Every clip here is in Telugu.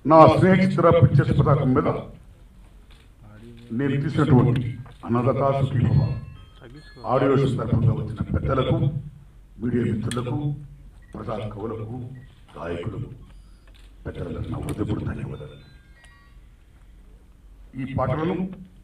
నా స్నేహితుల పిక్చర్స్ పతాకం మీద నేను తీసినటువంటి అన్నదాత సుఖీభవ ఆడియో సందర్భంగా వచ్చిన పెద్దలకు మీడియా మిత్రులకు ప్రజా కవులకు గాయకులకు పెద్దలకు నా హృదయపూర్వక ధన్యవాదాలు ఈ పాటలను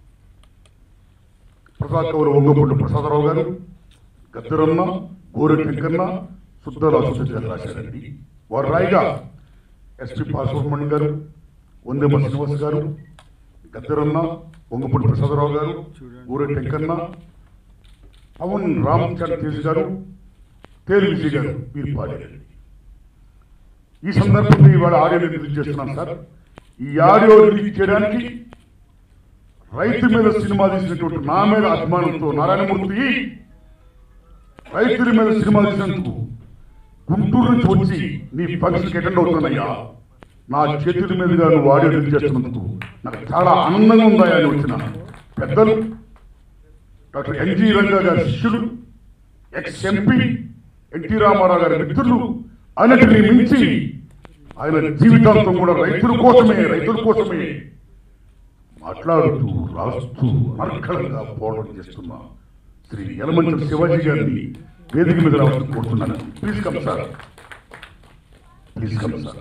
ప్రజా కవులు ఒంగపూడి ప్రసాదరావు గారు గద్దరన్న గోరె వెంకన్న సుద్దల సుధీర్ గారు రాశారండి వారు రాయిగా ఎస్పి పాసుబ్రహ్మణ్యం గారు వందేమ శ్రీనివాస్ గారు గద్దరన్న ఒంగపూడి ప్రసాదరావు గారు గోరె వెంకన్న పవన్ రామచంద్ర తేజ్ గారు తేలి విజయ్ గారు వీరు పాడారండి ఈ సందర్భంగా ఇవాళ ఆడియో రిలీజ్ చేస్తున్నాను సార్ ఈ ఆడియో రిలీజ్ చేయడానికి రైతు మీద సినిమా తీసినటువంటి నా మీద అభిమానంతో నారాయణమూర్తి రైతుల మీద సినిమా తీసినందుకు గుంటూరు నుంచి వచ్చి నీ ఫంక్షన్కి అటెండ్ అవుతున్నాయ్యా నా చేతుల మీదుగా నువ్వు ఆడియో రిలీజ్ చేస్తున్నందుకు నాకు చాలా ఆనందంగా ఉందా అని వచ్చిన పెద్దలు డాక్టర్ ఎన్జి రంగా గారి శిష్యుడు ఎక్స్ ఎంపీ ఎన్టీ రామారావు గారి మిత్రులు అన్నిటిని మించి ఆయన జీవితాంతం కూడా రైతుల కోసమే రైతుల కోసమే మాట్లాడుతూ రాస్తూ అనర్గళంగా పోరాటం చేస్తున్న శ్రీ యలమంచల శివాజీ గారిని వేదిక మీద రావాలని కోరుతున్నాను please come sir please come sir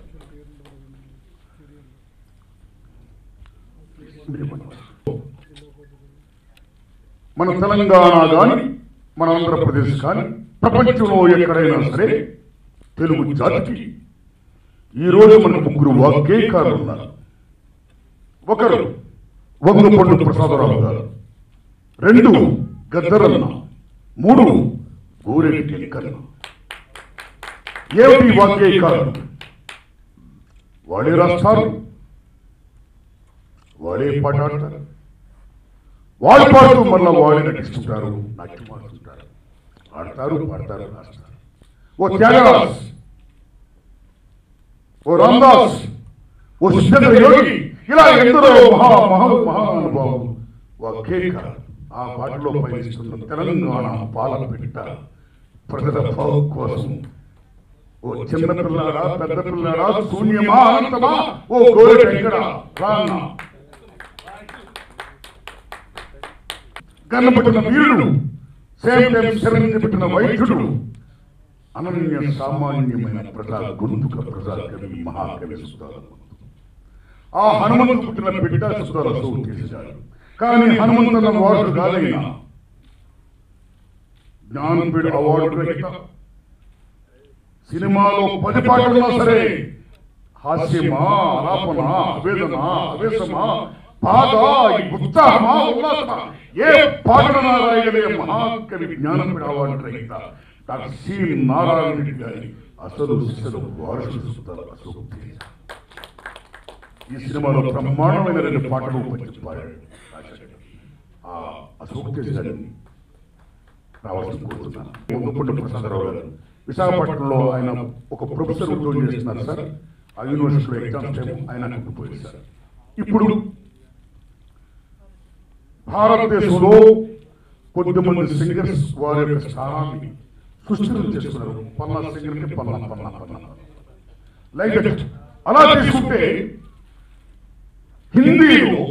మన తెలంగాణ కానీ మన ఆంధ్రప్రదేశ్ కానీ ప్రపంచంలో ఎక్కడైనా సరే తెలుగు జాతికి ఈరోజు మనకు ముగ్గురు వాగ్గేయకారులు ఉన్నారు ఒకరు వంగపండు ప్రసాదరావు గారు రెండు గద్దరన్న మూడు గోరెడ్డి వెంకన్న ఏమిటి వాగ్గేయకారులు వాళ్ళే రాస్తారు వాళ్ళే పాట ఆడతారు వాళ్ళు పాడుతూ మళ్ళా వాళ్ళే నటిస్తుంటారు నాట్యం ఆడుతుంటారు ఆడతారు పాడతారు రాస్తారు ఓ త్యాగరాజ్ ఓ రామదాస్ ఓ సిద్ధేంద్ర యోగి ఇలా ఎందరో మహా మహా మహానుభావులు ఒకే కాదు ఆ పాటలో పయనిస్తున్న తెలంగాణ పాల పెట్ట ప్రజల బాగు కోసం ఓ చిన్న పిల్లాడా పెద్ద పిల్లాడా శూన్యమా అనంతమా ఓ గోరెట ఎక్కడ రాన్న కన్నపట్టిన వీరుడు సేమ్ టైం శరణి పెట్టిన వైద్యుడు అనన్య సామాన్యమైన ప్రజా గొంతుక ప్రజా కవి మహాకవి సుధారణ ఆ హనుమంతు పుట్టిన బిడ్డ సుధార చేశాడు కానీ హనుమంతున్న వాడు కాదైనా జ్ఞానపీఠ అవార్డు గ్రహీత సినిమాలో పది పాటలున్నా సరే హాస్యమా ఆలాపన ఆవేదన ఆవేశమా బాధ ఈ ఉత్సాహమా ఉల్లాసమా ఏ పాటన రాయగలిగే మహాకవి జ్ఞానపీఠ అవార్డు గ్రహీత డాక్టర్ సి నారాయణ రెడ్డి గారి అసలు శిశలు వారసులు సుధార అశోక్ తేజ. ఈ సినిమాలో బ్రహ్మాండమైన రెండు పాటలు ఉపయోగించి పాడాడు రాశాడు. ఆ అశోక్ తేజ్ గారిని రావాల్సి కోరుతున్నాను ముందుపండు ప్రసాదరావు గారు విశాఖపట్నంలో ఆయన ఒక ప్రొఫెసర్ ఉద్యోగం చేస్తున్నారు సార్ ఆ యూనివర్సిటీలో ఎగ్జామ్స్ టైం ఆయన అక్కడికి పోయింది సార్ ఇప్పుడు భారతదేశంలో కొద్దిమంది సింగర్స్ వారి యొక్క స్థానాన్ని సుస్థిరం చేస్తున్నారు పల్లా సింగర్కి పల్లా పల్లా పల్లా లైక్ దట్ అలా తీసుకుంటే హిందీలో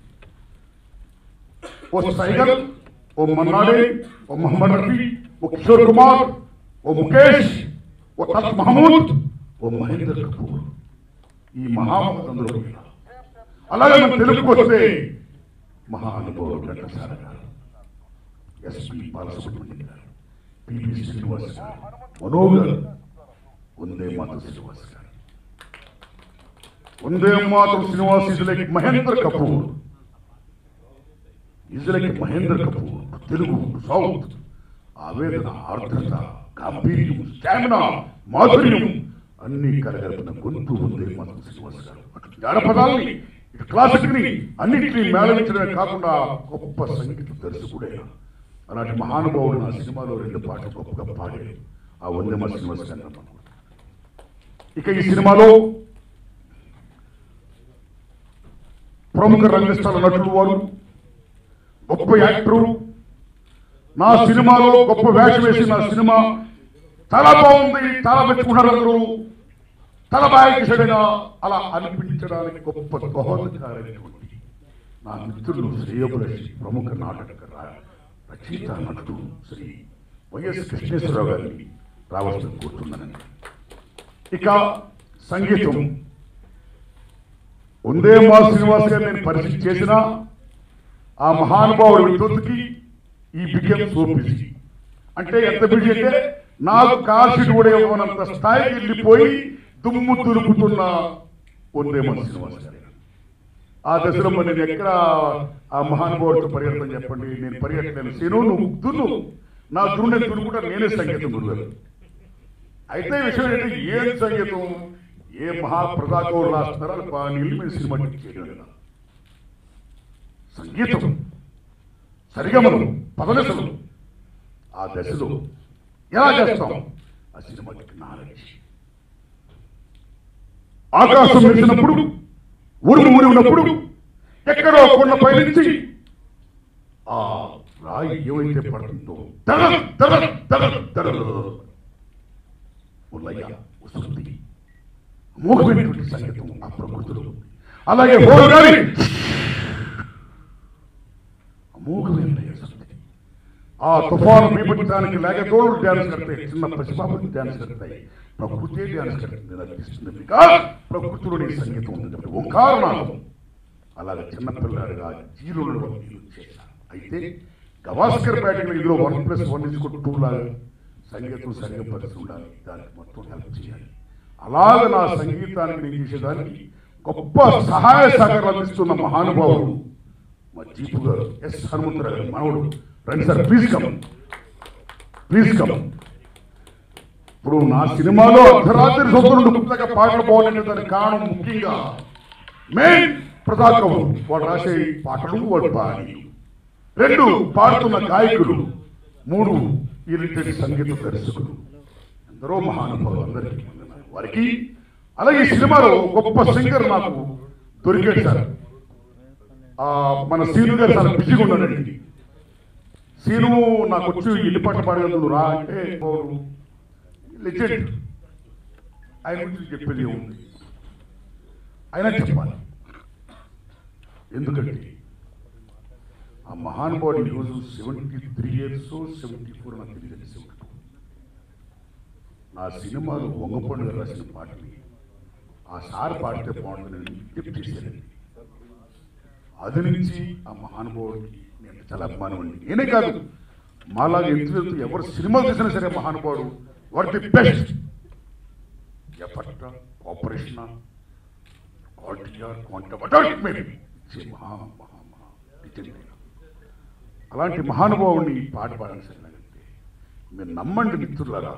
ఓ సైగల్ ఓ మన్నాడే ఓ మొహమ్మద్ రఫీ ఓ కిషోర్ కుమార్ ఓ ముఖేష్ ఓ తత్ మహమూద్ ఓ మహేందర్ కపూర్ ఈ మహామందరూ ఉన్నారు. అలాగే మన తెలుగుకు వస్తే మహానుభావుడు ఘంటసాల గారు ఎస్పి బాలసుబ్రహ్మణ్యం గారు పివి శ్రీనివాస్ గారు మనో గారు వందే Mata Srinivas garu Vande Mataram Srinivas is like Mahendra Kapoor is like Mahendra Kapoor Telugu south ఆవేదన ఆర్ద్రత గాంభీర్యం స్టామినా మాధుర్యం అన్ని కలగలిపిన గొంతు వందే మాతరం శ్రీనివాస్ గారు అటు జానపదాలని ఇటు క్లాసిక్ ని అన్నింటినీ మేళవించడమే కాకుండా గొప్ప సంగీత దర్శకుడే అలాంటి మహానుభావుడు నా సినిమాలో రెండు పాటలు గొప్పగా పాడాడు ఆ వందే మాత శ్రీనివాస్ గారిని నమ్మను. ఇక ఈ సినిమాలో ప్రముఖ రంగస్థల నటుడు వారు గొప్ప యాక్టరు నా సినిమాలో గొప్ప వేషం వేసి నా సినిమా చాలా బాగుంది చాలా మెచ్చుకున్నారు అందరూ తలబాయికిసడైనా అలా అనిపించడానికి గొప్ప దోహదకారైనటువంటి నా మిత్రులు శ్రేయోభిలాషి ప్రముఖ నాటక రా- రచయిత నటుడు శ్రీ వైఎస్ కృష్ణేశ్వరరావు గారిని రావాల్సిన కోరుతున్నానండి ఇక సంగీతం ఉందే మా శ్రీనివాస్ గారు నేను పరిస్థితి చేసిన ఆ మహానుభావుడు విద్యుత్కి ఈ బియ్యం సో బిజీ అంటే ఎంత బిజీ అంటే నాకు కాల్షీట్ కూడా ఇవ్వనంత స్థాయికి వెళ్ళిపోయి దుమ్ము దులుపుతున్న ఉందే మా శ్రీనివాస్ గారు ఆ దశలో మరి నేను ఎక్కడ ఆ మహానుభావుడితో పరిగెడతాను చెప్పండి నేను పరిగెట్టలేను శను నువ్వు దున్ను నా దున్ను దున్నుకుంటా నేనే సంగీతం గురుగారు అయితే విషయం ఏంటంటే ఏం సంగీతం ఏ మహాప్రదాకవులు రాస్తున్నారో అది బాగా నీళ్ళు మీద సినిమా చేయడం లేదా సంగీతం సరిగమలు పదనెసలు ఆ దశలో ఎలా చేస్తాం ఆ సినిమాకి నాలెడ్జ్ ఆకాశం మెరిసినప్పుడు ఉరుము ఊరి ఉన్నప్పుడు ఎక్కడో కొండపై నుంచి ఆ రాయి ఏమైతే పడుతుందో దడ దడ దడ దడ ఉల్లయ్య వస్తుంది అమోఘమైనటువంటి సంగీతం ఆ ప్రకృతిలో ఉంది. అలాగే హోగారి అమోఘమైన లయ సంగతి. ఆ తుఫాను బీపట్టడానికి లేక తోడు డ్యాన్స్ కడతాయి చిన్న పసిబాబులు డ్యాన్స్ కడతాయి ప్రకృతి డ్యాన్స్ కడుతుంది అనిపిస్తుంది బికాస్ ప్రకృతిలోని సంగీతం ఉంది కాబట్టి ఓంకారనాథం అలాగే చిన్నపిల్లాడిగా జీరులను నేను చేశాను అయితే గవాస్కర్ బ్యాటింగ్ ఇందులో వన్ ప్లస్ వన్ ఇసుకు టూ లాగా సంగీతం సరిగా పరిచి ఉండాలి దానికి మొత్తం హెల్ప్ చేయాలి అలాగ నా సంగీతానికి నేను చేసేదానికి గొప్ప సహాయ సహకారాలు అందిస్తున్న మహానుభావుడు మా జీపు గారు ఎస్ హనుమంతరావు గారు మనవడు రండి sir please come please come ఇప్పుడు నా సినిమాలో అర్ధరాత్రి సొంతరుడు పుస్తక పాటలు బాగుండే దానికి కారణం ముఖ్యంగా మెయిన్ ప్రతాకవులు వాడు రాసే పాటలు వాడు పాడి రెండు పాడుతున్న గాయకులు మూడు ఇరిటెడ్ సంగీత దర్శకులు ఎందరో మహానుభావులు అందరికీ వందనాలు. వారికి అలాగే ఈ సినిమాలో గొప్ప సింగర్ నాకు దొరికాడు సార్ ఆ, మన సీను గారు చాలా బిజీగా ఉన్నాడండి సీను నాకు వచ్చి ఇల్లు పాట పాడగలరు రా అంటే వాడు లెజెండ్ ఆయన గురించి చెప్పేది ఏముంది అయినా చెప్పాలి ఎందుకంటే ఆ మహానుభావుడు ఈరోజు seventy three years seventy four నాకు తెలియదు సెవెంటీ టూ నా సినిమాలు వంగపండుగ రాసిన పాటని ఆ సార్ పాడితే బాగుంటుందని విజ్ఞప్తి చేశానండి అది నుంచి ఆ మహానుభావుడికి నేను చాలా అభిమానం అండి నేనే కాదు మాలాగా ఎంతో ఎంతో ఎవరు సినిమాలు తీసినా సరే మహానుభావుడు what the best effort cooperation quality or quantum adult maybe మహా మహా మహా legend. అలాంటి మహానుభావుని ఈ పాట పాడని సరినంటే మీరు నమ్మండి మిత్రులారా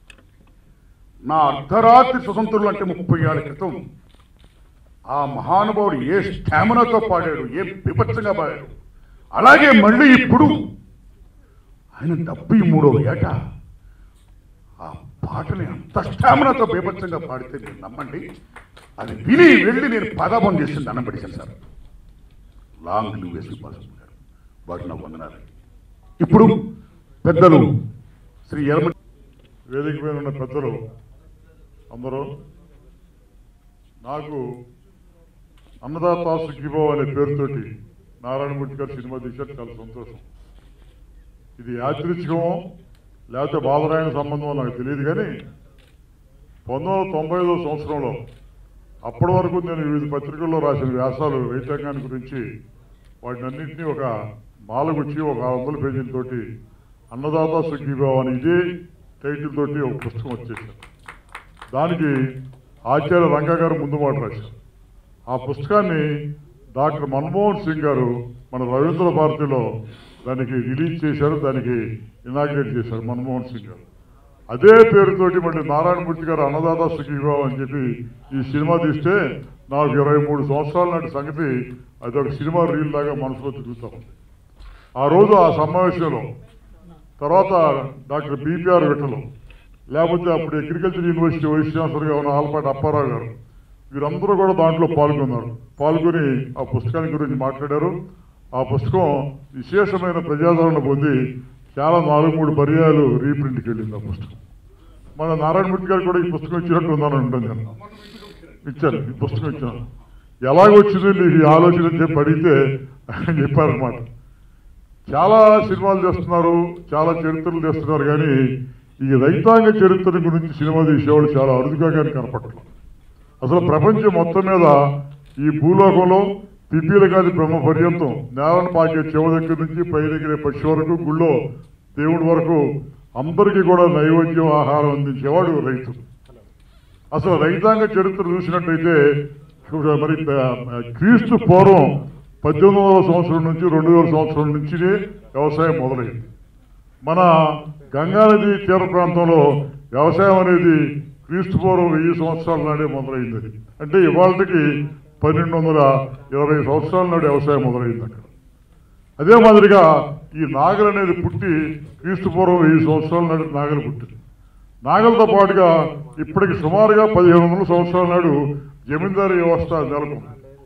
నా అర్ధరాత్రి స్వతంత్రులు అంటే ముప్పై ఏళ్ళ క్రితం ఆ మహానుభావుడు ఏ స్టామినాతో పాడాడు ఏ బిభత్సంగా పాడాడు అలాగే మళ్ళీ ఇప్పుడు ఆయన డెబ్బై మూడో ఏట ఆ పాటని అంత స్టామినాతో బీభత్సంగా పాడితే మీరు నమ్మండి అది విని వెళ్ళి నేను పదాభం చేసింది దండం పెట్టాను సార్ లాంగ్ లివ్ వేసి పాల్గొన్నారు వాటి నా వందనాలు ఇప్పుడు పెద్దలు శ్రీ ఎలమ వేదిక మీద ఉన్న పెద్దలు అందరూ నాకు అన్నదాత సుఖీభావ్ అనే పేరుతోటి నారాయణమూర్తి గారు సినిమా తీశారు చాలా సంతోషం ఇది యాదృచ్ఛికమో లేకపోతే బాలరాయణ సంబంధమో నాకు తెలియదు కానీ పంతొమ్మిది వందల తొంభై ఐదో సంవత్సరంలో అప్పటి వరకు నేను వివిధ పత్రికల్లో రాసిన వ్యాసాలు రైతాంగాన్ని గురించి వాటిని అన్నింటినీ ఒక మాలగుచ్చి ఒక ఆరు వందల పేజీలతోటి అన్నదాత సుఖీభావ్ అని ఇదే టైటిల్ తోటి ఒక పుస్తకం వచ్చేసారు దానికి ఆచార్య రంగా గారు ముందు మాట రాశారు ఆ పుస్తకాన్ని డాక్టర్ మన్మోహన్ సింగ్ గారు మన రవీంద్ర భారతిలో దానికి రిలీజ్ చేశారు దానికి ఇనాగ్రేట్ చేశారు మన్మోహన్ సింగ్ గారు అదే పేరుతోటి మళ్ళీ నారాయణమూర్తి గారు అన్నదాత సుఖీభావ్ అని చెప్పి ఈ సినిమా తీస్తే నాకు ఇరవై మూడు సంవత్సరాల నాటి సంగతి అది ఒక సినిమా రీల్ లాగా మనసులో తిరుగుతా ఉంది ఆ రోజు ఆ సమావేశంలో తర్వాత డాక్టర్ బీపీఆర్ విఠలు లేకపోతే అప్పుడు అగ్రికల్చర్ యూనివర్సిటీ వైస్ ఛాన్సలర్గా ఉన్న ఆల్పాటి అప్పారావు గారు వీరందరూ కూడా దాంట్లో పాల్గొన్నారు పాల్గొని ఆ పుస్తకాన్ని గురించి మాట్లాడారు ఆ పుస్తకం విశేషమైన ప్రజాదరణ పొంది చాలా నాలుగు మూడు పర్యాయాలు రీప్రింట్కి వెళ్ళింది ఆ పుస్తకం మన నారాయణమూర్తి గారు కూడా ఈ పుస్తకం ఇచ్చినట్టు ఉందని ఉంటుంది నేను ఇచ్చాను ఈ పుస్తకం ఇచ్చాను ఎలాగొచ్చింది నీకు ఈ ఆలోచన అని చెప్పి అడిగితే ఆయన చెప్పారనమాట చాలా సినిమాలు చేస్తున్నారు చాలా చరిత్రలు చేస్తున్నారు కానీ ఈ రైతాంగ చరిత్ర గురించి సినిమా తీసేవాళ్ళు చాలా అరుదుగా కానీ కనపడలేదు అసలు ప్రపంచం మొత్తం మీద ఈ భూలోకంలో పిపీల కాది బ్రహ్మ పర్యంతం నేలను పాకే చెవ దగ్గర నుంచి పై దగ్గర పక్షి వరకు గుళ్ళో దేవుడి వరకు అందరికీ కూడా నైవేద్యం ఆహారం అందించేవాడు రైతు అసలు రైతాంగ చరిత్ర చూసినట్టయితే ఇప్పుడు మరి ఆ, క్రీస్తు పూర్వం పద్దెనిమిది వందల సంవత్సరం నుంచి రెండు వేల సంవత్సరం నుంచి వ్యవసాయం మొదలైంది మన గంగానది తీర ప్రాంతంలో వ్యవసాయం అనేది క్రీస్తు పూర్వం వెయ్యి సంవత్సరాల నాడే మొదలైంది అది. అంటే ఇవాళకి పన్నెండు వందల ఇరవై సంవత్సరాల నాడు వ్యవసాయం మొదలైంది అక్కడ అదే మాదిరిగా ఈ నాగలు అనేది పుట్టి క్రీస్తు పూర్వం వెయ్యి సంవత్సరాల నాడు నాగలు పుట్టింది నాగలతో పాటుగా ఇప్పటికి సుమారుగా పదిహేను వందల సంవత్సరాల నాడు జమీందారీ వ్యవస్థ నెలకొంది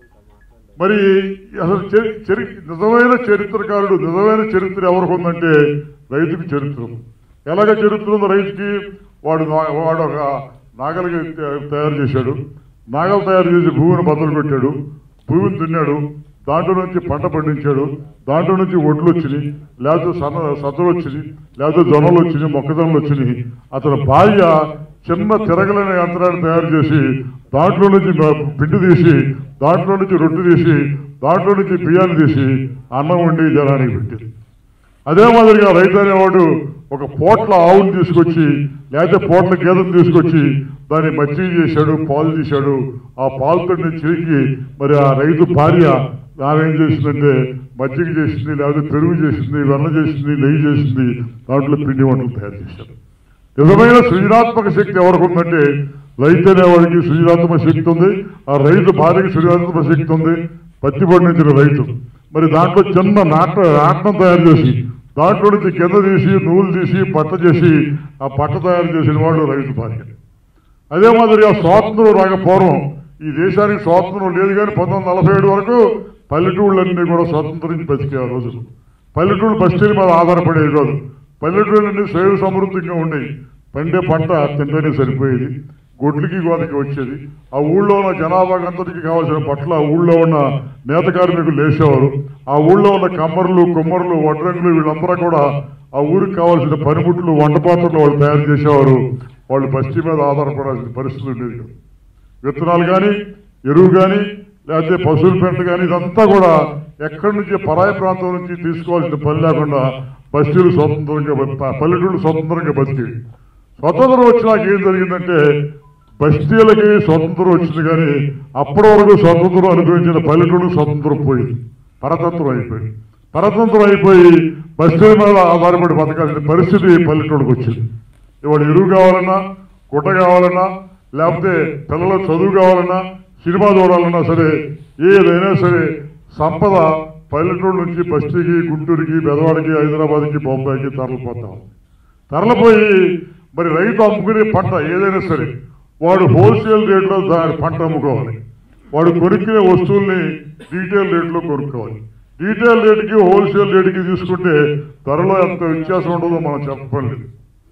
మరి అసలు చరి- చరి- నిజమైన చరిత్రకారుడు నిజమైన చరిత్ర ఎవరికి ఉందంటే రైతుకి చరిత్ర ఉంది. ఎలాగ చరిత్ర ఉంది రైతుకి వాడు నా- వాడు ఒక నాగలికి త- తయారు చేశాడు నాగలు తయారు చేసి భూమిని బద్దలు కొట్టాడు భూమిని దున్నాడు దాంట్లో నుంచి పంట పండించాడు దాంట్లో నుంచి ఒడ్లు వచ్చినాయి లేకపోతే సన్న సద్దలు వచ్చినాయి లేకపోతే జొన్నలు వచ్చినాయి మొక్కజొన్నలు వచ్చినాయి అతని భార్య చిన్న తిరగలేని యంత్రాన్ని తయారు చేసి దాంట్లో నుంచి మ- పిండి తీసి దాంట్లో నుంచి రొట్టె తీసి దాంట్లో నుంచి బియ్యాన్ని తీసి అన్నం వండి జనానికి పెట్టింది అదే మాదిరిగా రైతు అనేవాడు ఒక పోట్ల ఆవుని తీసుకొచ్చి లేకపోతే పోట్ల గేదెను తీసుకొచ్చి దాన్ని మజ్జిగ చేశాడు పాలు తీశాడు ఆ పాలతో చిరికి మరి ఆ రైతు భార్య ఆమె ఏం చేసిందంటే మజ్జిగ చేసింది లేకపోతే పెరుగు చేసింది వెన్న చేసింది నెయ్యి చేసింది దాంట్లో పిండి వంటలు తయారు చేశారు నిజమైన సృజనాత్మక శక్తి ఎవరికి ఉందంటే రైతు అనేవాడికి సృజనాత్మక శక్తి ఉంది ఆ రైతు భార్యకి సృజనాత్మక శక్తి ఉంది పత్తి పండించిన రైతు మరి దాంట్లో చిన్న నాట నాటం తయారు చేసి దాంట్లో నుంచి కింద తీసి నూలు తీసి పట్ట చేసి ఆ పట్ట తయారు చేసిన వాడు రైతు భార్య అదే మాదిరిగా స్వాతంత్రం రాక పూర్వం ఈ దేశానికి స్వాతంత్రం లేదు కానీ పంతొమ్మిది నలభై ఏడు వరకు పల్లెటూళ్ళన్నీ కూడా స్వాతంత్రించి బతికే ఆ రోజులు పల్లెటూళ్ళు బస్తీల మీద ఆధారపడేవి కాదు పల్లెటూళ్ళన్నీ స్వయం సమృద్ధిగా ఉండేవి పండే పంట తింటేనే సరిపోయేది గొడ్లకి గోదకి వచ్చేది ఆ ఊళ్ళో ఉన్న జనాభాకి అంతటికి కావాల్సిన పట్ల ఆ ఊళ్ళో ఉన్న నేత కార్మికులు లేచేవారు ఆ ఊళ్ళో ఉన్న కమ్మరులు కుమ్మరులు వడ్రంగులు వీళ్ళందరూ కూడా ఆ ఊరికి కావాల్సిన పనిముట్లు వంట పాత్రలు వాళ్ళు తయారు చేసేవారు వాళ్ళు బస్తీ మీద ఆధారపడాల్సిన పరిస్థితి ఉండేది కాదు. విత్తనాలు కానీ ఎరువు కానీ లేకపోతే పశువుల పెంట కానీ ఇదంతా కూడా ఎక్కడి నుంచి పరాయి ప్రాంతం నుంచి తీసుకోవాల్సిన పని లేకుండా బస్తీలు స్వతంత్రంగా బ- పల్లెటూళ్ళు స్వతంత్రంగా బతికేవి స్వతంత్రం వచ్చినాక ఏం జరిగిందంటే బస్తీలకి స్వతంత్రం వచ్చింది కానీ అప్పటి వరకు స్వతంత్రం అనుభవించిన పల్లెటూళ్ళు స్వతంత్రం పోయింది పరతంత్రం అయిపోయింది పరతంత్రం అయిపోయి బస్తీల మీద ఆధారపడి బతకాల్సిన పరిస్థితి పల్లెటూళ్ళకి వచ్చింది ఇవాళ ఎరువు కావాలన్నా గుట్ట కావాలన్నా లేకపోతే పిల్లల చదువు కావాలన్నా సినిమా చూడాలన్నా సరే ఏదైనా సరే సంపద పల్లెటూరు నుంచి బస్తీకి గుంటూరుకి బెదవాడికి హైదరాబాద్కి బొంబాయికి తరలిపోతాం తరలిపోయి మరి రైతు అమ్ముకునే పంట ఏదైనా సరే వాడు హోల్సేల్ రేట్లో దాని పంట అమ్ముకోవాలి వాడు కొనుక్కునే వస్తువుల్ని రీటైల్ రేట్లో కొనుక్కోవాలి రీటైల్ రేటుకి హోల్సేల్ రేటుకి తీసుకుంటే ధరలో ఎంత వ్యత్యాసం ఉంటుందో మనం చెప్పలేదు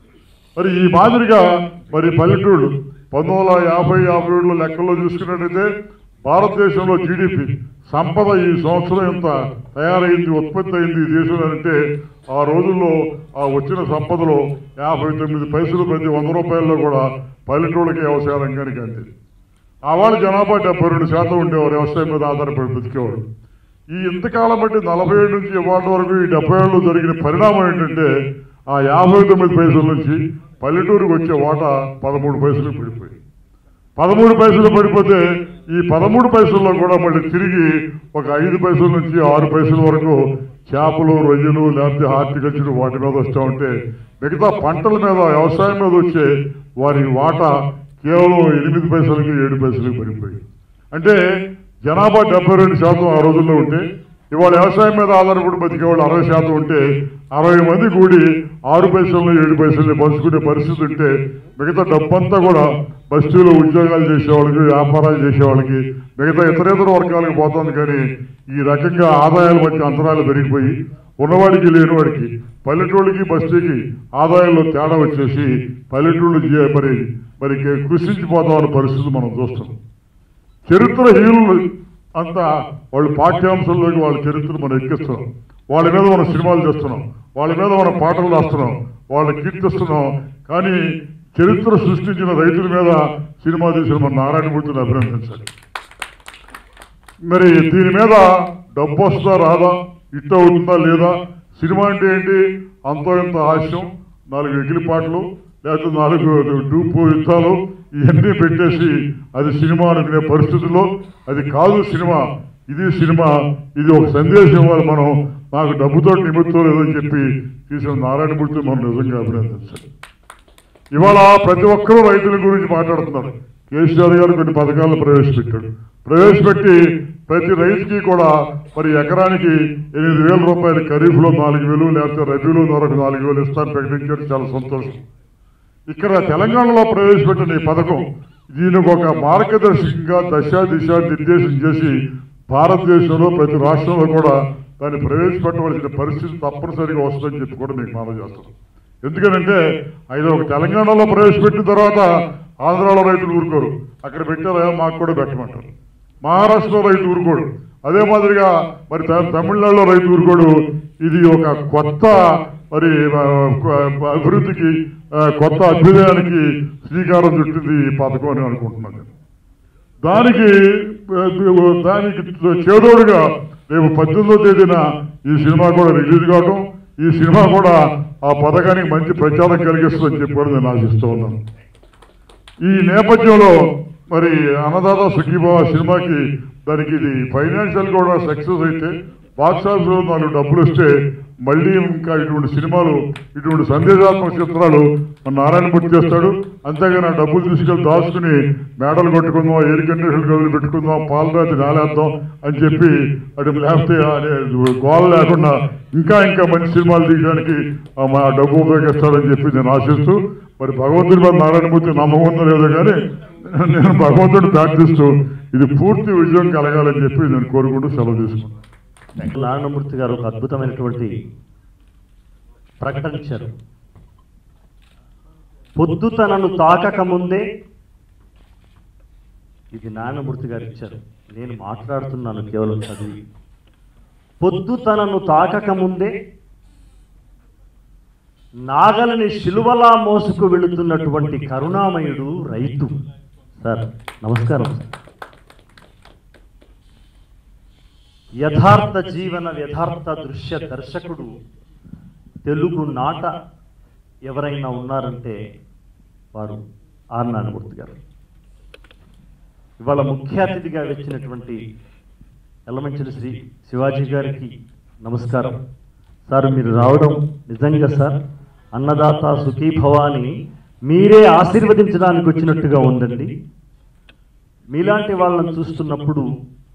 మరి ఈ మాదిరిగా మరి పల్లెటూళ్ళు పంతొమ్మిది వందల యాభై యాభై ఏడులో లెక్కల్లో చూసుకున్నట్టయితే భారతదేశంలో జీడిపి సంపద ఈ సంవత్సరం ఎంత తయారైంది ఉత్పత్తి అయింది ఈ దేశంలో అంటే ఆ రోజుల్లో ఆ వచ్చిన సంపదలో యాభై తొమ్మిది పైసలు ప్రతి వంద రూపాయల్లో కూడా పల్లెటూళ్ళకి వ్యవసాయ రంగానికి అందింది ఆ వాళ్ళ జనాభా డెబ్బై రెండు శాతం ఉండేవారు వ్యవసాయం మీద ఆధారపడి బతికేవారు ఈ ఇంతకాలం బట్టి నలభై ఏడు నుంచి ఇవాళ వరకు ఈ డెబ్బై ఏళ్ళు జరిగిన పరిణామం ఏంటంటే ఆ యాభై తొమ్మిది పైసల నుంచి పల్లెటూరుకు వచ్చే వాటా పదమూడు పైసలు పడిపోయింది పదమూడు పైసలు పడిపోతే ఈ పదమూడు పైసల్లో కూడా మళ్ళీ తిరిగి ఒక ఐదు పైసల నుంచి ఆరు పైసల వరకు చేపలు రొయ్యలు లేకపోతే హార్టికల్చర్ వాటి మీద వస్తూ ఉంటే మిగతా పంటల మీద వ్యవసాయం మీద వచ్చే వారి వాటా కేవలం ఎనిమిది పైసలకి ఏడు పైసలకి పడిపోయింది అంటే జనాభా డెబ్బై రెండు శాతం ఆ రోజుల్లో ఉంటే ఇవాళ వ్యవసాయం మీద ఆధారపడి బతికే వాళ్ళు అరవై శాతం ఉంటే అరవై మంది కూడి ఆరు పైసలు ఏడు పైసలు పంచుకునే పరిస్థితి ఉంటే మిగతా డబ్బంతా కూడా బస్తీలో ఉద్యోగాలు చేసేవాళ్ళకి వ్యాపారాలు చేసేవాళ్ళకి మిగతా ఇతరేతర వర్గాలకు పోతుంది కానీ ఈ రకంగా ఆదాయాల మధ్య అంతరాలు పెరిగిపోయి ఉన్నవాడికి లేనివాడికి పల్లెటూళ్ళకి బస్తీకి ఆదాయంలో తేడా వచ్చేసి పల్లెటూళ్ళు జే- మరి మరి కృషించిపోతామన్న పరిస్థితి మనం చూస్తున్నాం చరిత్ర హీరులు అంతా వాళ్ళు పాఠ్యాంశాల్లోకి వాళ్ళ చరిత్ర మనం ఎక్కిస్తున్నాం వాళ్ళ మీద మనం సినిమాలు చేస్తున్నాం వాళ్ళ మీద మనం పాటలు రాస్తున్నాం వాళ్ళని కీర్తిస్తున్నాం కానీ చరిత్ర సృష్టించిన రైతుల మీద సినిమా తీసిన మన నారాయణమూర్తిని అభినందించాలి మరి దీని మీద డబ్బు వస్తుందా రాదా ఇట్ట అవుతుందా లేదా సినిమా అంటే ఏంటి అంతో ఇంత హాస్యం నాలుగు ఎగిలి పాటలు లేకపోతే నాలుగు డూపు యుద్ధాలు ఇవన్నీ పెట్టేసి అది సినిమా అనుకునే పరిస్థితుల్లో అది కాదు సినిమా ఇది సినిమా ఇది ఒక సందేశం ఇవ్వాలి మనం నాకు డబ్బుతో నిమిత్తం లేదని చెప్పి తీసిన నారాయణమూర్తి మనం నిజంగా అభినందించాలి ఇవాళ ప్రతి ఒక్కరూ రైతుల గురించి మాట్లాడుతున్నారు కేసీఆర్ గారు కొన్ని పథకాలను ప్రవేశపెట్టాడు ప్రవేశపెట్టి ప్రతి రైతుకి కూడా మరి ఎకరానికి ఎనిమిది వేల రూపాయలు ఖరీఫ్లో నాలుగు వేలు లేకపోతే రబీలో మరొక నాలుగు వేలు ఇస్తాను ప్రకటించారు చాలా సంతోషం ఇక్కడ తెలంగాణలో ప్రవేశపెట్టిన ఈ పథకం దీనికి ఒక మార్గదర్శకంగా దశ దిశ నిర్దేశం చేసి భారతదేశంలో ప్రతి రాష్ట్రంలో కూడా దాన్ని ప్రవేశపెట్టవలసిన పరిస్థితి తప్పనిసరిగా వస్తుందని చెప్పి కూడా మీకు మనం చేస్తాం ఎందుకంటే ఆయన ఒక తెలంగాణలో ప్రవేశపెట్టిన తర్వాత ఆంధ్రాలో రైతులు ఊరుకోరు అక్కడ పెట్టారా మాకు కూడా పెట్టమంటారు మహారాష్ట్రలో రైతు ఊరుకోడు అదే మాదిరిగా మరి త- తమిళనాడులో రైతు ఊరుకోడు ఇది ఒక కొత్త మరి ఆ, అభివృద్ధికి ఆ, కొత్త అభ్యుదయానికి శ్రీకారం చుట్టింది ఈ పథకం అని అనుకుంటున్నాను నేను. దానికి ఆ, దానికి చేదోడుగా రేపు పద్దెనిమిదో తేదీన ఈ సినిమా కూడా రిలీజ్ కావడం ఈ సినిమా కూడా ఆ పథకానికి మంచి ప్రచారం కలిగిస్తుందని చెప్పి కూడా నేను ఆశిస్తూ ఉన్నాను ఈ నేపథ్యంలో మరి అన్నదాత సుఖీభావ సినిమాకి దానికి ఇది ఫైనాన్షియల్ కూడా సక్సెస్ అయితే బాక్స్ ఆఫీస్లో నాలుగు డబ్బులు వస్తే మళ్ళీ ఇంకా ఇటువంటి సినిమాలు ఇటువంటి సందేశాత్మక చిత్రాలు మన నారాయణమూర్తి చేస్తాడు అంతేగాని ఆ డబ్బులు తీసుకెళ్ళి దాచుకుని మేడలు కొట్టుకుందాం ఎయిర్ కండిషన్ గదులు పెట్టుకుందాం పాలరాతి నాలేద్దాం అని చెప్పి అటు లేకపోతే అనే గోల లేకుండా ఇంకా ఇంకా మంచి సినిమాలు తీయడానికి ఆ మా డబ్బు ఉపయోగిస్తాడని చెప్పి నేను ఆశిస్తూ మరి భగవంతుడి మీద నారాయణమూర్తి నమ్మకం ఉందో లేదో కానీ నేను భగవంతుడు ప్రార్థిస్తూ ఇది పూర్తి విజయం కలగాలని చెప్పి నేను కోరుకుంటూ సెలవు తీసుకున్నాను నారాయణమూర్తి గారు ఒక అద్భుతమైనటువంటి ప్రకటన ఇచ్చారు పొద్దు తనను తాకక ముందే ఇది నారాయణమూర్తి గారు ఇచ్చారు నేను మాట్లాడుతున్నాను కేవలం చదివి పొద్దు తనను తాకక ముందే నాగలని శిలువలా మోసుకు వెళుతున్నటువంటి కరుణామయుడు రైతు సార్ నమస్కారం సార్ యథార్థ జీవన యథార్థ దృశ్య దర్శకుడు తెలుగు నాట ఎవరైనా ఉన్నారంటే వారు ఆర్ నారాయణమూర్తి గారు ఇవాళ ముఖ్య అతిథిగా వచ్చినటువంటి ఎల్లమంచిలి శ్రీ శివాజీ గారికి నమస్కారం సార్ మీరు రావడం నిజంగా సార్ అన్నదాత సుఖీభవాని మీరే ఆశీర్వదించడానికి వచ్చినట్టుగా ఉందండి మీలాంటి వాళ్ళని చూస్తున్నప్పుడు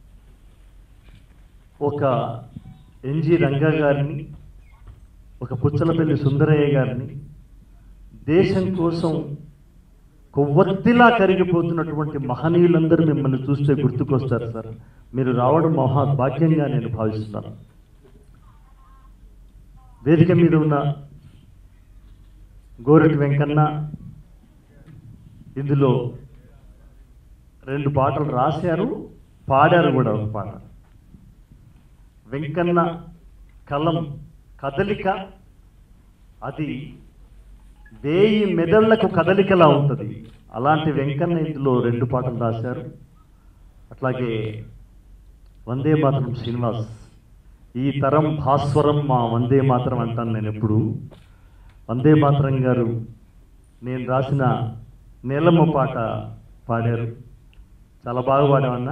ఒక ఎన్జి రంగా గారిని ఒక పుచ్చలపల్లి సుందరయ్య గారిని దేశం కోసం కొవ్వొత్తిలా కరిగిపోతున్నటువంటి మహనీయులందరూ మిమ్మల్ని చూస్తే గుర్తుకొస్తారు సార్ మీరు రావడం మహా భాగ్యంగా నేను భావిస్తున్నాను వేదిక మీద ఉన్న గోరెటి వెంకన్న ఇందులో రెండు పాటలు రాశారు పాడారు కూడా ఒక పాట వెంకన్న కలం కదలిక అది వేయి మెదళ్లకు కదలికలా ఉంటుంది అలాంటి వెంకన్న ఇందులో రెండు పాటలు రాశారు అట్లాగే వందే మాతరం శ్రీనివాస్ ఈ తరం భాస్వరం మా వందే మాతరం అంటాను నేను ఎప్పుడు వందే మాతరం గారు నేను రాసిన నీలమ్మ పాట పాడారు చాలా బాగా పాడామన్నా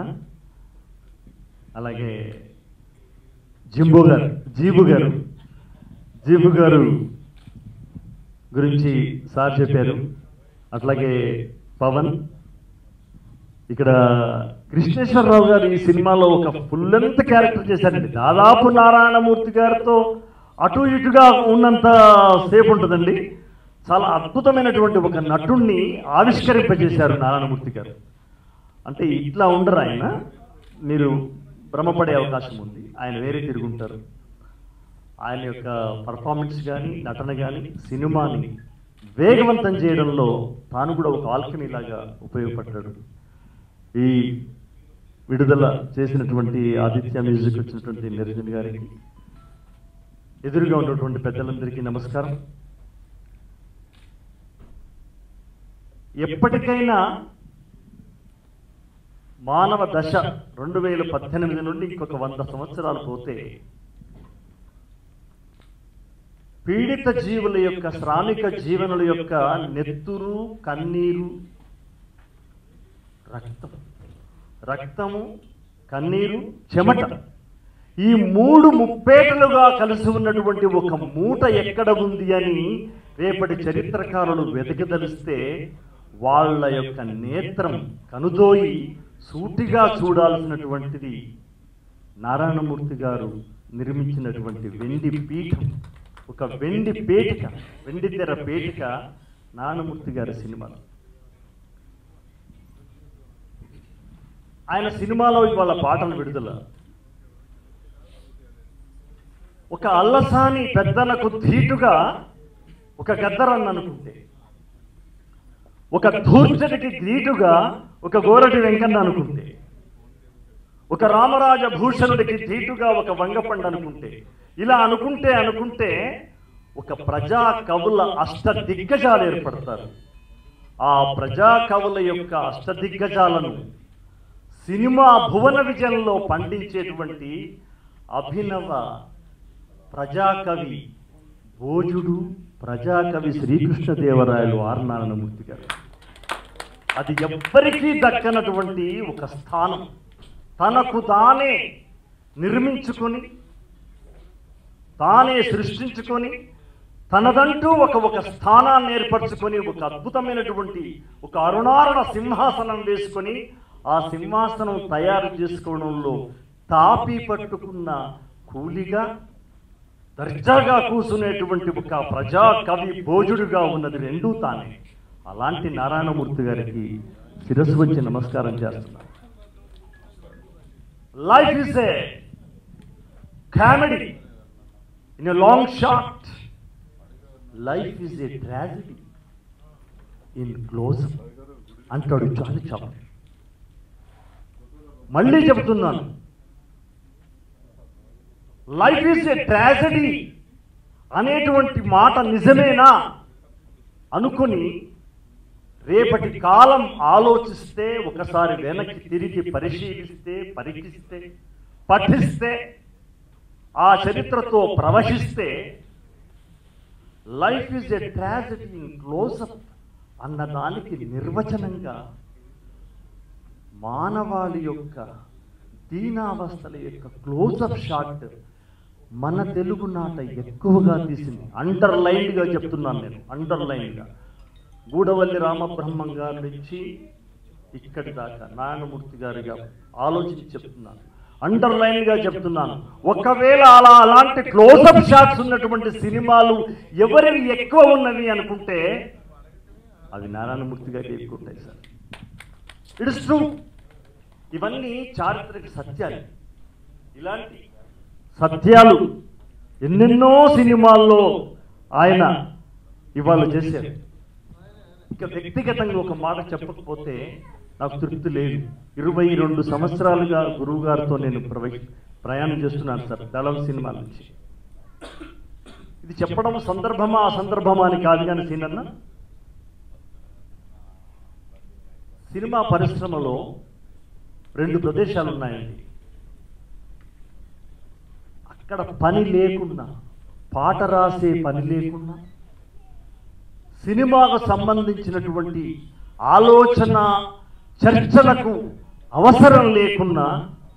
అలాగే జింబు గారు జీబు గారు జీబు గారు గురించి సార్ చెప్పారు అట్లాగే పవన్ ఇక్కడ కృష్ణేశ్వరరావు గారు ఈ సినిమాలో ఒక ఫుల్ లెంత్ క్యారెక్టర్ చేశారండి దాదాపు నారాయణమూర్తి గారితో అటు ఇటుగా ఉన్నంత సేపు ఉంటుందండి చాలా అద్భుతమైనటువంటి ఒక నటుణ్ణి ఆవిష్కరింపజేశారు నారాయణమూర్తి గారు అంటే ఇట్లా ఉండరు ఆయన మీరు భ్రమపడే అవకాశం ఉంది ఆయన వేరే తిరుగుంటారు ఆయన యొక్క పర్ఫార్మెన్స్ కానీ నటన కానీ సినిమాని వేగవంతం చేయడంలో తాను కూడా ఒక ఆల్కమీ లాగా ఉపయోగపడ్డాడు ఈ విడుదల చేసినటువంటి ఆదిత్య మ్యూజిక్ వచ్చినటువంటి నిరంజన్ గారికి ఎదురుగా ఉన్నటువంటి పెద్దలందరికీ నమస్కారం ఎప్పటికైనా మానవ దశ రెండు వేల పద్దెనిమిది నుండి ఇంకొక వంద సంవత్సరాలు పోతే పీడిత జీవుల యొక్క శ్రామిక జీవనుల యొక్క నెత్తురు కన్నీరు రక్తం రక్తము కన్నీరు చెమట ఈ మూడు ముప్పేటలుగా కలిసి ఉన్నటువంటి ఒక మూట ఎక్కడ ఉంది అని రేపటి చరిత్రకారులు వెతకదలిస్తే వాళ్ళ యొక్క నేత్రం కనుదోయి సూటిగా చూడాల్సినటువంటిది నారాయణమూర్తి గారు నిర్మించినటువంటి వెండి పీఠం ఒక వెండి పేటిక వెండి తెర పేటిక నారాయణమూర్తి గారి సినిమా ఆయన సినిమాలో ఇవాళ పాటలు విడుదల ఒక అల్లసాని పెద్దలకు ధీటుగా ఒక గద్దరన్న అనుకుంటే ఒక ధూర్జటికి ధీటుగా ఒక గోరటి వెంకన్న అనుకుంటే ఒక రామరాజ భూషణుడికి ధీటుగా ఒక వంగపండు అనుకుంటే ఇలా అనుకుంటే అనుకుంటే ఒక ప్రజా కవుల అష్ట దిగ్గజాలు ఏర్పడతారు ఆ ప్రజా కవుల యొక్క అష్ట దిగ్గజాలను సినిమా భువన విజయంలో పండించేటువంటి అభినవ ప్రజాకవి భోజుడు ప్రజాకవి శ్రీకృష్ణదేవరాయలు ఆర్ నారాయణమూర్తి గారు అది ఎవ్వరికీ దక్కనటువంటి ఒక స్థానం తనకు తానే నిర్మించుకొని తానే సృష్టించుకొని తనదంటూ ఒక ఒక స్థానాన్ని ఏర్పరచుకొని ఒక అద్భుతమైనటువంటి ఒక అరుణారుణ సింహాసనం వేసుకొని ఆ సింహాసనం తయారు చేసుకోవడంలో తాపి పట్టుకున్న కూలిగా దర్జాగా కూసునేటువంటి ఒక ప్రజా కవి భోజుడుగా ఉన్నది రెండూ తానే అలాంటి నారాయణమూర్తి గారికి శిరస్సు వచ్చి నమస్కారం చేస్తున్నాను life is a comedy in a long shot life is a tragedy in close అంటాడు చాలి చాలు మళ్ళీ చెబుతున్నాను లైఫ్ ఈజ్ ఏ ట్రాజడీ అనేటువంటి మాట నిజమేనా అనుకుని రేపటి కాలం ఆలోచిస్తే ఒకసారి వెనక్కి తిరిగి పరిశీలిస్తే పరీక్షిస్తే పఠిస్తే ఆ చరిత్రతో ప్రవహిస్తే life is a tragedy in close up అన్నదానికి నిర్వచనంగా మానవాళి యొక్క దీనావస్థల యొక్క క్లోజప్ షాట్ మన తెలుగు నాట ఎక్కువగా తీసింది అండర్లైన్గా చెప్తున్నాను నేను అండర్లైన్గా గూడవల్లి రామబ్రహ్మం గారి నుంచి ఇక్కడి దాకా నారాయణమూర్తి గారిగా ఆలోచించి చెప్తున్నాను అండర్లైన్గా చెప్తున్నాను ఒకవేళ అలా అలాంటి క్లోజప్ షాట్స్ ఉన్నటువంటి సినిమాలు ఎవరివి ఎక్కువ ఉన్నవి అనుకుంటే అవి నారాయణమూర్తి గారికి ఎక్కువ ఉంటాయి సార్ ఇట్స్ ట్రూ ఇవన్నీ చారిత్రక సత్యాలు ఇలాంటి సత్యాలు ఎన్నెన్నో సినిమాల్లో ఆయన ఇవాళ చేశారు ఇక వ్యక్తిగతంగా ఒక మాట చెప్పకపోతే నాకు తృప్తి లేదు ఇరవై రెండు సంవత్సరాలుగా గురువు గారితో నేను ప్రవ- ప్రయాణం చేస్తున్నాను సార్ దళం సినిమా నుంచి ఇది చెప్పడం సందర్భమా అసందర్భమా అని కాదు కానీ సీనన్న సినిమా పరిశ్రమలో రెండు ప్రదేశాలు ఉన్నాయండి అక్కడ పని లేకున్నా పాట రాసే పని లేకున్నా సినిమాకు సంబంధించినటువంటి ఆలోచన చర్చలకు అవసరం లేకున్నా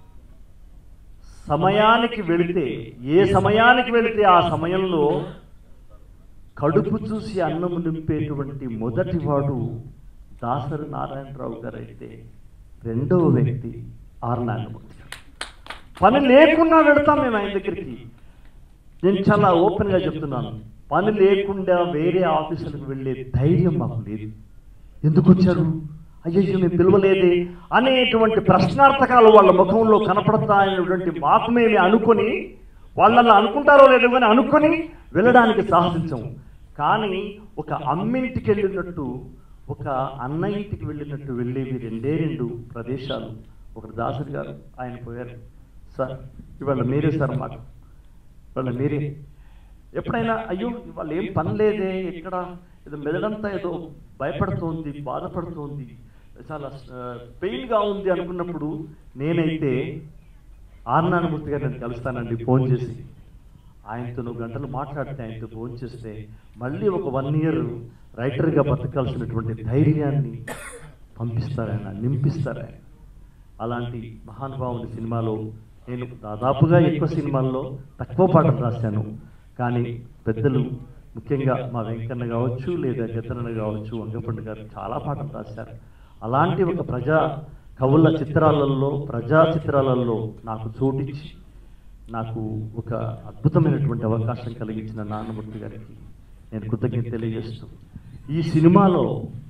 సమయానికి వెళితే ఏ సమయానికి వెళితే ఆ సమయంలో కడుపు చూసి అన్నము నింపేటువంటి మొదటివాడు దాసరి నారాయణరావు గారు అయితే రెండవ వ్యక్తి ఆర్ నారాయణమూర్తి గారు పని లేకున్నా వెళతాం మేము ఆయన దగ్గరికి నేను చాలా ఓపెన్గా చెప్తున్నాను పని లేకుండా వేరే ఆఫీసులకు వెళ్ళే ధైర్యం మాకు లేదు ఎందుకు వచ్చారు అయ్యో మేము పిలవలేదే అనేటువంటి ప్రశ్నార్థకాలు వాళ్ళ ముఖంలో కనపడతాయనేటువంటి మాకు మేమే అనుకొని వాళ్ళు అలా అనుకుంటారో లేదో కానీ అనుకొని వెళ్ళడానికి సాహసించము కానీ ఒక అమ్మింటికి వెళ్ళినట్టు ఒక అన్న ఇంటికి వెళ్ళినట్టు వెళ్ళేవి రెండే రెండు ప్రదేశాలు ఒకటి దాసరి గారు ఆయన పోయారు సార్ ఇవాళ మీరే సార్ మాకు ఇవాళ మీరే ఎప్పుడైనా అయ్యో వాళ్ళు ఏం పని లేదే ఎక్కడ ఏదో మెదడంతా ఏదో భయపడుతోంది బాధపడుతోంది చాలా పెయిన్గా ఉంది అనుకున్నప్పుడు నేనైతే ఆర్నానమూర్తి గారు నేను కలుస్తానండి ఫోన్ చేసి ఆయనతో నువ్వు గంటలు మాట్లాడితే ఆయనతో ఫోన్ చేస్తే మళ్ళీ ఒక వన్ ఇయర్ రైటర్గా బతకాల్సినటువంటి ధైర్యాన్ని పంపిస్తారాయన నింపిస్తారాయన అలాంటి మహానుభావుని సినిమాలో నేను దాదాపుగా ఎక్కువ సినిమాల్లో తక్కువ పాటలు రాశాను కానీ పెద్దలు ముఖ్యంగా మా వెంకన్న కావచ్చు లేదా గద్దరన్న కావచ్చు వంగపండు గారు చాలా పాటలు రాశారు అలాంటి ఒక ప్రజా కవుల చిత్రాలలో ప్రజా చిత్రాలలో నాకు చోటిచ్చి నాకు ఒక అద్భుతమైనటువంటి అవకాశం కలిగించిన నాన్నమూర్తి గారికి నేను కృతజ్ఞత తెలియజేస్తూ ఈ సినిమాలో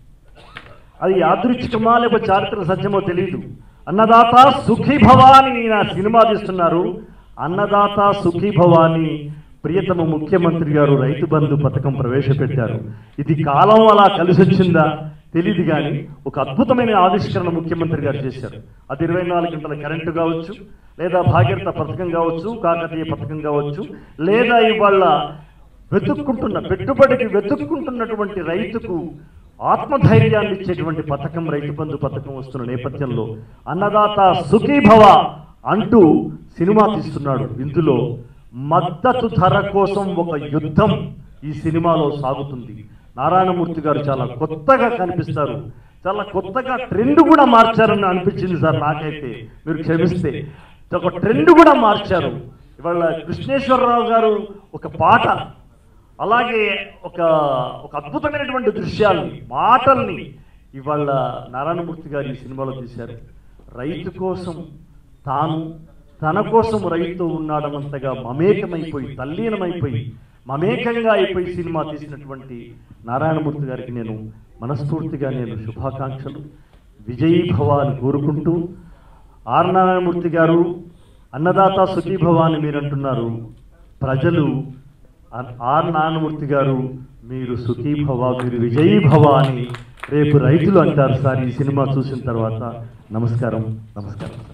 అది యాదృచ్ఛికమా లేకపోతే చారిత్రక సత్యమో తెలియదు అన్నదాత సుఖీ భవాని నా సినిమా తీస్తున్నారు అన్నదాత సుఖీ భవాని ప్రియతమ ముఖ్యమంత్రి గారు రైతు బంధు పథకం ప్రవేశపెట్టారు ఇది కాలం అలా కలిసి వచ్చిందా తెలియదు కానీ ఒక అద్భుతమైన ఆవిష్కరణ ముఖ్యమంత్రి గారు చేశారు అది ఇరవై నాలుగు గంటల కరెంటు కావచ్చు లేదా భాగీరథ పథకం కావచ్చు కాకతీయ పథకం కావచ్చు లేదా ఇవాళ వెతుక్కుంటున్న పెట్టుబడికి వెతుక్కుంటున్నటువంటి రైతుకు ఆత్మధైర్యాన్ని ఇచ్చేటువంటి పథకం రైతు బంధు పథకం వస్తున్న నేపథ్యంలో అన్నదాత సుఖీభవ అంటూ సినిమా తీస్తున్నాడు ఇందులో మద్దతు ధర కోసం ఒక యుద్ధం ఈ సినిమాలో సాగుతుంది నారాయణమూర్తి గారు చాలా కొత్తగా కనిపిస్తారు చాలా కొత్తగా ట్రెండ్ కూడా మార్చారని అనిపించింది సార్ నాకైతే మీరు క్షమిస్తే ఒక ట్రెండ్ కూడా మార్చారు ఇవాళ కృష్ణేశ్వరరావు గారు ఒక పాట అలాగే ఒక ఒక అద్భుతమైనటువంటి దృశ్యాల్ని మాటల్ని ఇవాళ నారాయణమూర్తి గారు ఈ సినిమాలో తీశారు రైతు కోసం తాను తన కోసం రైతు ఉన్నాడనంతగా మమేకమైపోయి తల్లీనమైపోయి మమేకంగా అయిపోయి సినిమా తీసినటువంటి నారాయణమూర్తి గారికి నేను మనస్ఫూర్తిగా నేను శుభాకాంక్షలు విజయీ భవ అని కోరుకుంటూ ఆర్ నారాయణమూర్తి గారు అన్నదాత సుఖీభవ అని మీరు అంటున్నారు ప్రజలు ఆర్- ఆర్ నారాయణమూర్తి గారు మీరు సుఖీభవ మీరు విజయీ భవ అని రేపు రైతులు అంటారు సార్ ఈ సినిమా చూసిన తర్వాత నమస్కారం నమస్కారం సార్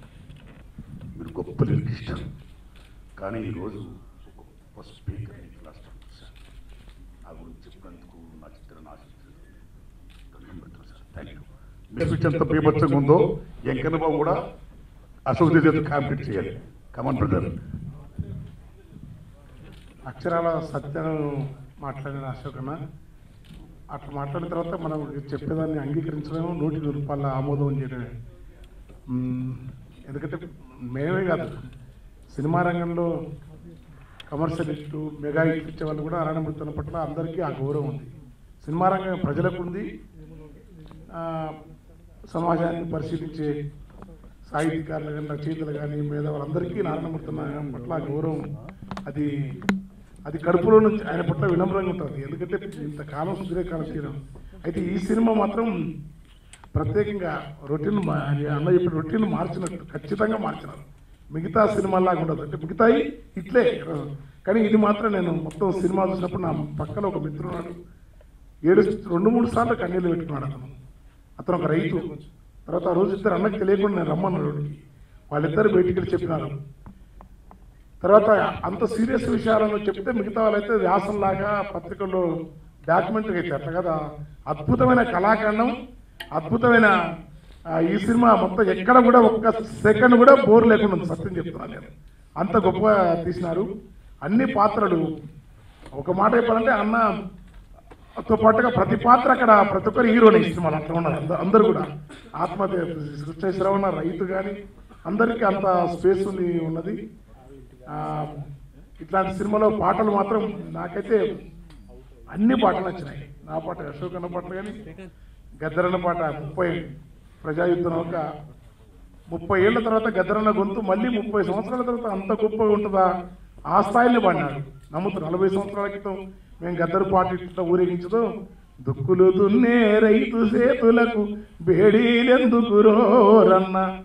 మీరు గొప్ప నిర్దిష్టం కానీ ఈరోజు ఒక గొప్ప స్పీకర్ లాస్ట్ సార్ ఆ గురించి చెప్పినందుకు నా చిత్రం ఆశిస్తుంది దండం పెడతాను సార్ థ్యాంక్ యూ మీ స్పీచ్ ఎంత బీభత్సంగా ఉందో వెంకన్న బాబు కూడా అశోక్ చేత కాంప్లీట్ చేయాలి కమన్ బ్రదర్ అక్షరాల సత్యం మాట్లాడిన అశోక్ అన్న అట్లా మాట్లాడిన తర్వాత మనం చెప్పేదాన్ని అంగీకరించడం నూటి నూరు రూపాయల ఆమోదం చేయడమే మ్మ్. ఎందుకంటే మేమే కాదు సినిమా రంగంలో కమర్షియల్ హిట్ మెగా హిట్ ఇచ్చే వాళ్ళు కూడా అరణమృతుల పట్ల అందరికీ ఆ గౌరవం ఉంది సినిమా రంగం ప్రజలకు ఉంది ఆ, సమాజాన్ని పరిశీలించే సాహిత్యకారులు కానీ రచయితలు కానీ మేధావులందరికీ నారాయణమూర్తి నారాయణ పట్ల ఆ గౌరవం అది అది కడుపులో నుంచి ఆయన పట్ల వినమ్రంగా ఉంటుంది ఎందుకంటే ఇంతకాలం సుదీర్ఘకాలం చేయడం అయితే ఈ సినిమా మాత్రం ప్రత్యేకంగా రొటీన్ మా- ఆయన అన్న చెప్పిన రొటీన్ మార్చినట్టు ఖచ్చితంగా మార్చినారు మిగతా సినిమాలాగా ఉండదు అంటే మిగతాయి ఇట్లే కానీ ఇది మాత్రం నేను మొత్తం సినిమా చూసినప్పుడు నా పక్కన ఒక మిత్రున్నాడు ఏడు రెండు మూడు సార్లు కన్నీళ్ళు పెట్టుకున్నాడు అతను అతను ఒక రైతు తర్వాత ఆ రోజు ఇద్దరు అన్నకి తెలియకుండా నేను రమ్మన్నాడు వాడికి. వాళ్ళిద్దరు బయటికి వెళ్ళి చెప్పినారు తర్వాత అంత సీరియస్ విషయాలను చెప్తే మిగతా వాళ్ళైతే వ్యాసంలాగా పత్రికల్లో డాక్యుమెంటరీ అయితే అట్లా కదా అద్భుతమైన కళాఖండం అద్భుతమైన ఆ, ఈ సినిమా మొత్తం ఎక్కడ కూడా ఒక్క సెకండ్ కూడా బోర్ లేకుండా ఉంది సత్యం చెప్తున్నాను నేను అంత గొప్పగా తీసినారు అన్ని పాత్రలు ఒక మాట చెప్పాలంటే అన్న తో పాటుగా ప్రతి పాత్ర అక్కడ ప్రతి ఒక్కరు హీరోని ఈ సినిమాలో అట్లా ఉన్నారు అంద- అందరూ కూడా ఆత్మహత్య కృష్ణేశ్వరరావు ఉన్న రైతు కానీ అందరికీ అంత స్పేస్ ఉంది ఉన్నది ఆ, ఇట్లాంటి సినిమాలో పాటలు మాత్రం నాకైతే అన్ని పాటలు నచ్చినాయి నా పాట అశోక్ అన్న పాటలు కానీ గద్దరన్న పాట ముప్పై ప్రజాయుద్ధం ఒక ముప్పై ఏళ్ల తర్వాత గద్దరన్న గొంతు మళ్ళీ ముప్పై సంవత్సరాల తర్వాత అంత గొప్పగా ఉంటుందా ఆ స్థాయిలో పాడినాడు నమ్ముతు నలభై సంవత్సరాల క్రితం మేము గద్దరు పాట ఇట్లా ఊరేగించదు దుక్కులు దున్నే రైతు సేతులకు బేడీలెందుకు రోరన్న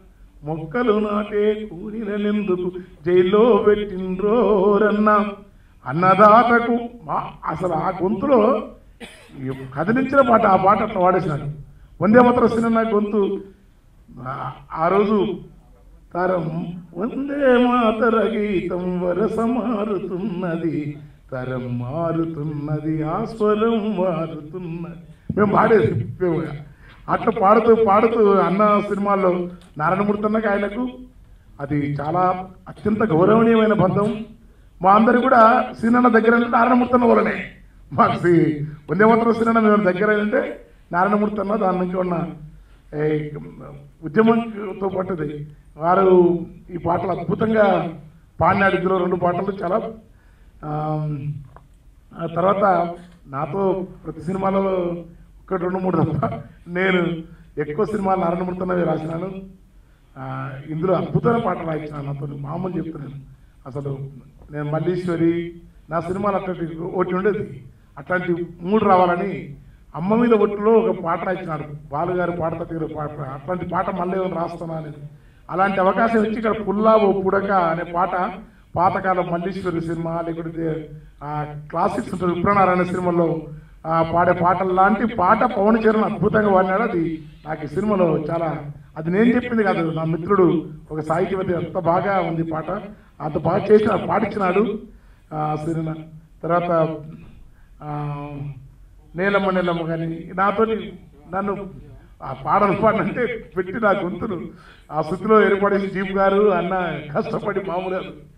మొక్కలు నాటే కూలినెందుకు జైల్లో పెట్టిండ్రోరన్నా అన్నదాతకు మా అసలు ఆ గొంతులో ఈ కదిలించిన పాట ఆ పాట అట్లా వాడేసినాడు వందే మాత్రం సినిమా గొంతు ఆ- ఆ రోజు తరం వందే మాతర గీతం వరస మారుతున్నది తరం మారుతున్నది ఆస్వరం మారుతున్నది మేము పాడేది మేముగా. అట్లా పాడుతూ పాడుతూ అన్న సినిమాల్లో నారాయణమూర్తి అన్నకి ఆయనకు అది చాలా అత్యంత గౌరవనీయమైన బంధం మా అందరు కూడా సీనన్న దగ్గర అంటే నారాయణమూర్తి అన్న వలనే మాకు సి- వందే మాత్రం సీనన్న మేము దగ్గర అంటే నారాయణమూర్తి అన్న దాని నుంచి ఉన్న ఏ, ఉద్యమంతో పాటుది వారు ఈ పాటలు అద్భుతంగా పాడినాడు ఇందులో రెండు పాటలు చాలా ఆమ్, ఆ తర్వాత నాతో ప్రతి సినిమాలో ఒకటి రెండు మూడు తప్ప నేను ఎక్కువ సినిమాలు నారాయణమూర్తినవి రాసినాను ఆ, ఇందులో అద్భుతమైన పాటలు రాయించినాను నాతో మామూలు చెప్తున్నాను అసలు నేను మల్లీశ్వరి నా సినిమాలు అట్లాంటి ఒకటి ఉండేది అట్లాంటి మూడు రావాలని అమ్మ మీద ఒట్టులో ఒక పాట రాయించినాడు బాలుగారు పాడత తీరు పాట అట్లాంటి పాట మళ్ళీ ఏమైనా రాస్తానా అనేది అలాంటి అవకాశం ఇచ్చి ఇక్కడ పుల్లా ఓ పుడక అనే పాట పాతకాలం మల్లీశ్వరి సినిమా లేకపోతే ఆ క్లాసిక్స్ ఉంటుంది విప్రనారాయణ సినిమాలో ఆ పాడే పాటలు లాంటి పాట పవన్ చరణ్ అద్భుతంగా పాడినాడు అది నాకు ఈ సినిమాలో చాలా అది నేను చెప్పింది కాదు నా మిత్రుడు ఒక సాహిత్యవేత్త ఎంత బాగా ఉంది పాట అంత బాగా చేసి నాకు పాటించినాడు ఆ సినిమా తర్వాత ఆ, నేలమ్మ నేలమ్మ కానీ నాతో నన్ను ఆ పాటలు పాడంటే పెట్టి నా గొంతును ఆ శృతిలో ఏర్పడేసి జీప్ గారు అన్న కష్టపడి మామూలు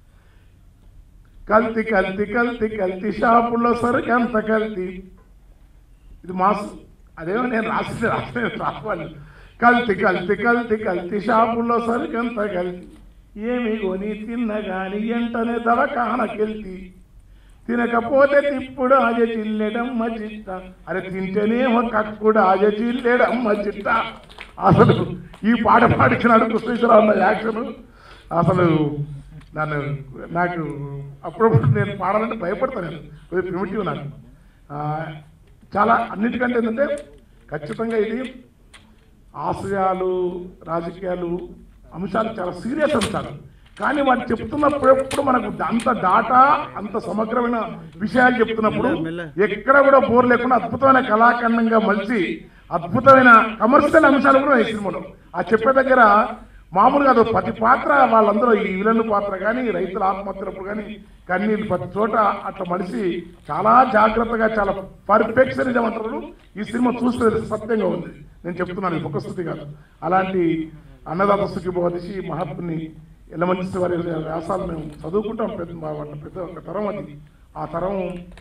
కల్తీ కల్తీ కల్తీ కల్తీ షాపుల్లో సరుకు ఎంత కల్తీ ఇది మాస్ అదేమో నేను రాసి రాసి రావాలి కల్తీ కల్తీ కల్తీ కల్తీ షాపుల్లో సరుకు ఎంత కల్తీ ఏమి కొని తిన్నగాని ఎంటనే దవకానకెళ్తీ తినకపోతే తిప్పుడు ఆజ చిల్లెడమ్మ చిట్ట అరే తింటేనేమో కక్కుడు ఆజ చిల్లెడమ్మ చిట్ట అసలు ఈ పాట పాడించినాడు కృష్ణేశ్వరరావు అన్న యాక్షన్ అసలు నన్ను నాకు అప్పుడప్పుడు నేను పాడాలంటే భయపడతాను నేను కొద్దిగా ప్రిమిటివ్ నాకు ఆ, చాలా అన్నిటికంటే ఏంటంటే ఖచ్చితంగా ఇది ఆశయాలు రాజకీయాలు అంశాలు చాలా సీరియస్ అంశాలు కానీ వాటి చెప్తున్నప్పుడు ఎప్పుడు మనకు అంత డాటా అంత సమగ్రమైన విషయాలు చెప్తున్నప్పుడు ఎక్కడ కూడా బోర్ లేకుండా అద్భుతమైన కళాఖండంగా మలిచి అద్భుతమైన కమర్షియల్ అంశాలు కూడా ఈ సినిమాలో ఆ చెప్పే దగ్గర మామూలుగా అది ప్రతి పాత్ర వాళ్ళందరూ ఈ విలన్ పాత్ర కానీ రైతుల ఆత్మహత్యలప్పుడు కానీ కన్నీళ్ళు ప్రతి చోట అట్లా మనిషి చాలా జాగ్రత్తగా చాలా పర్ఫెక్షనిజం అంటారు ఈ సినిమా చూస్తే సత్యంగా ఉంది నేను చెప్తున్నాను ఇది ఒక స్థుతి కాదు అలాంటి అన్నదాత సుఖిభవదిశి మహాత్ముని ఎలమంచి వారి వ్యాసాలు మేము చదువుకుంటాం పెద్ద మా వాళ్ళ పెద్ద ఒక తరం అది ఆ తరం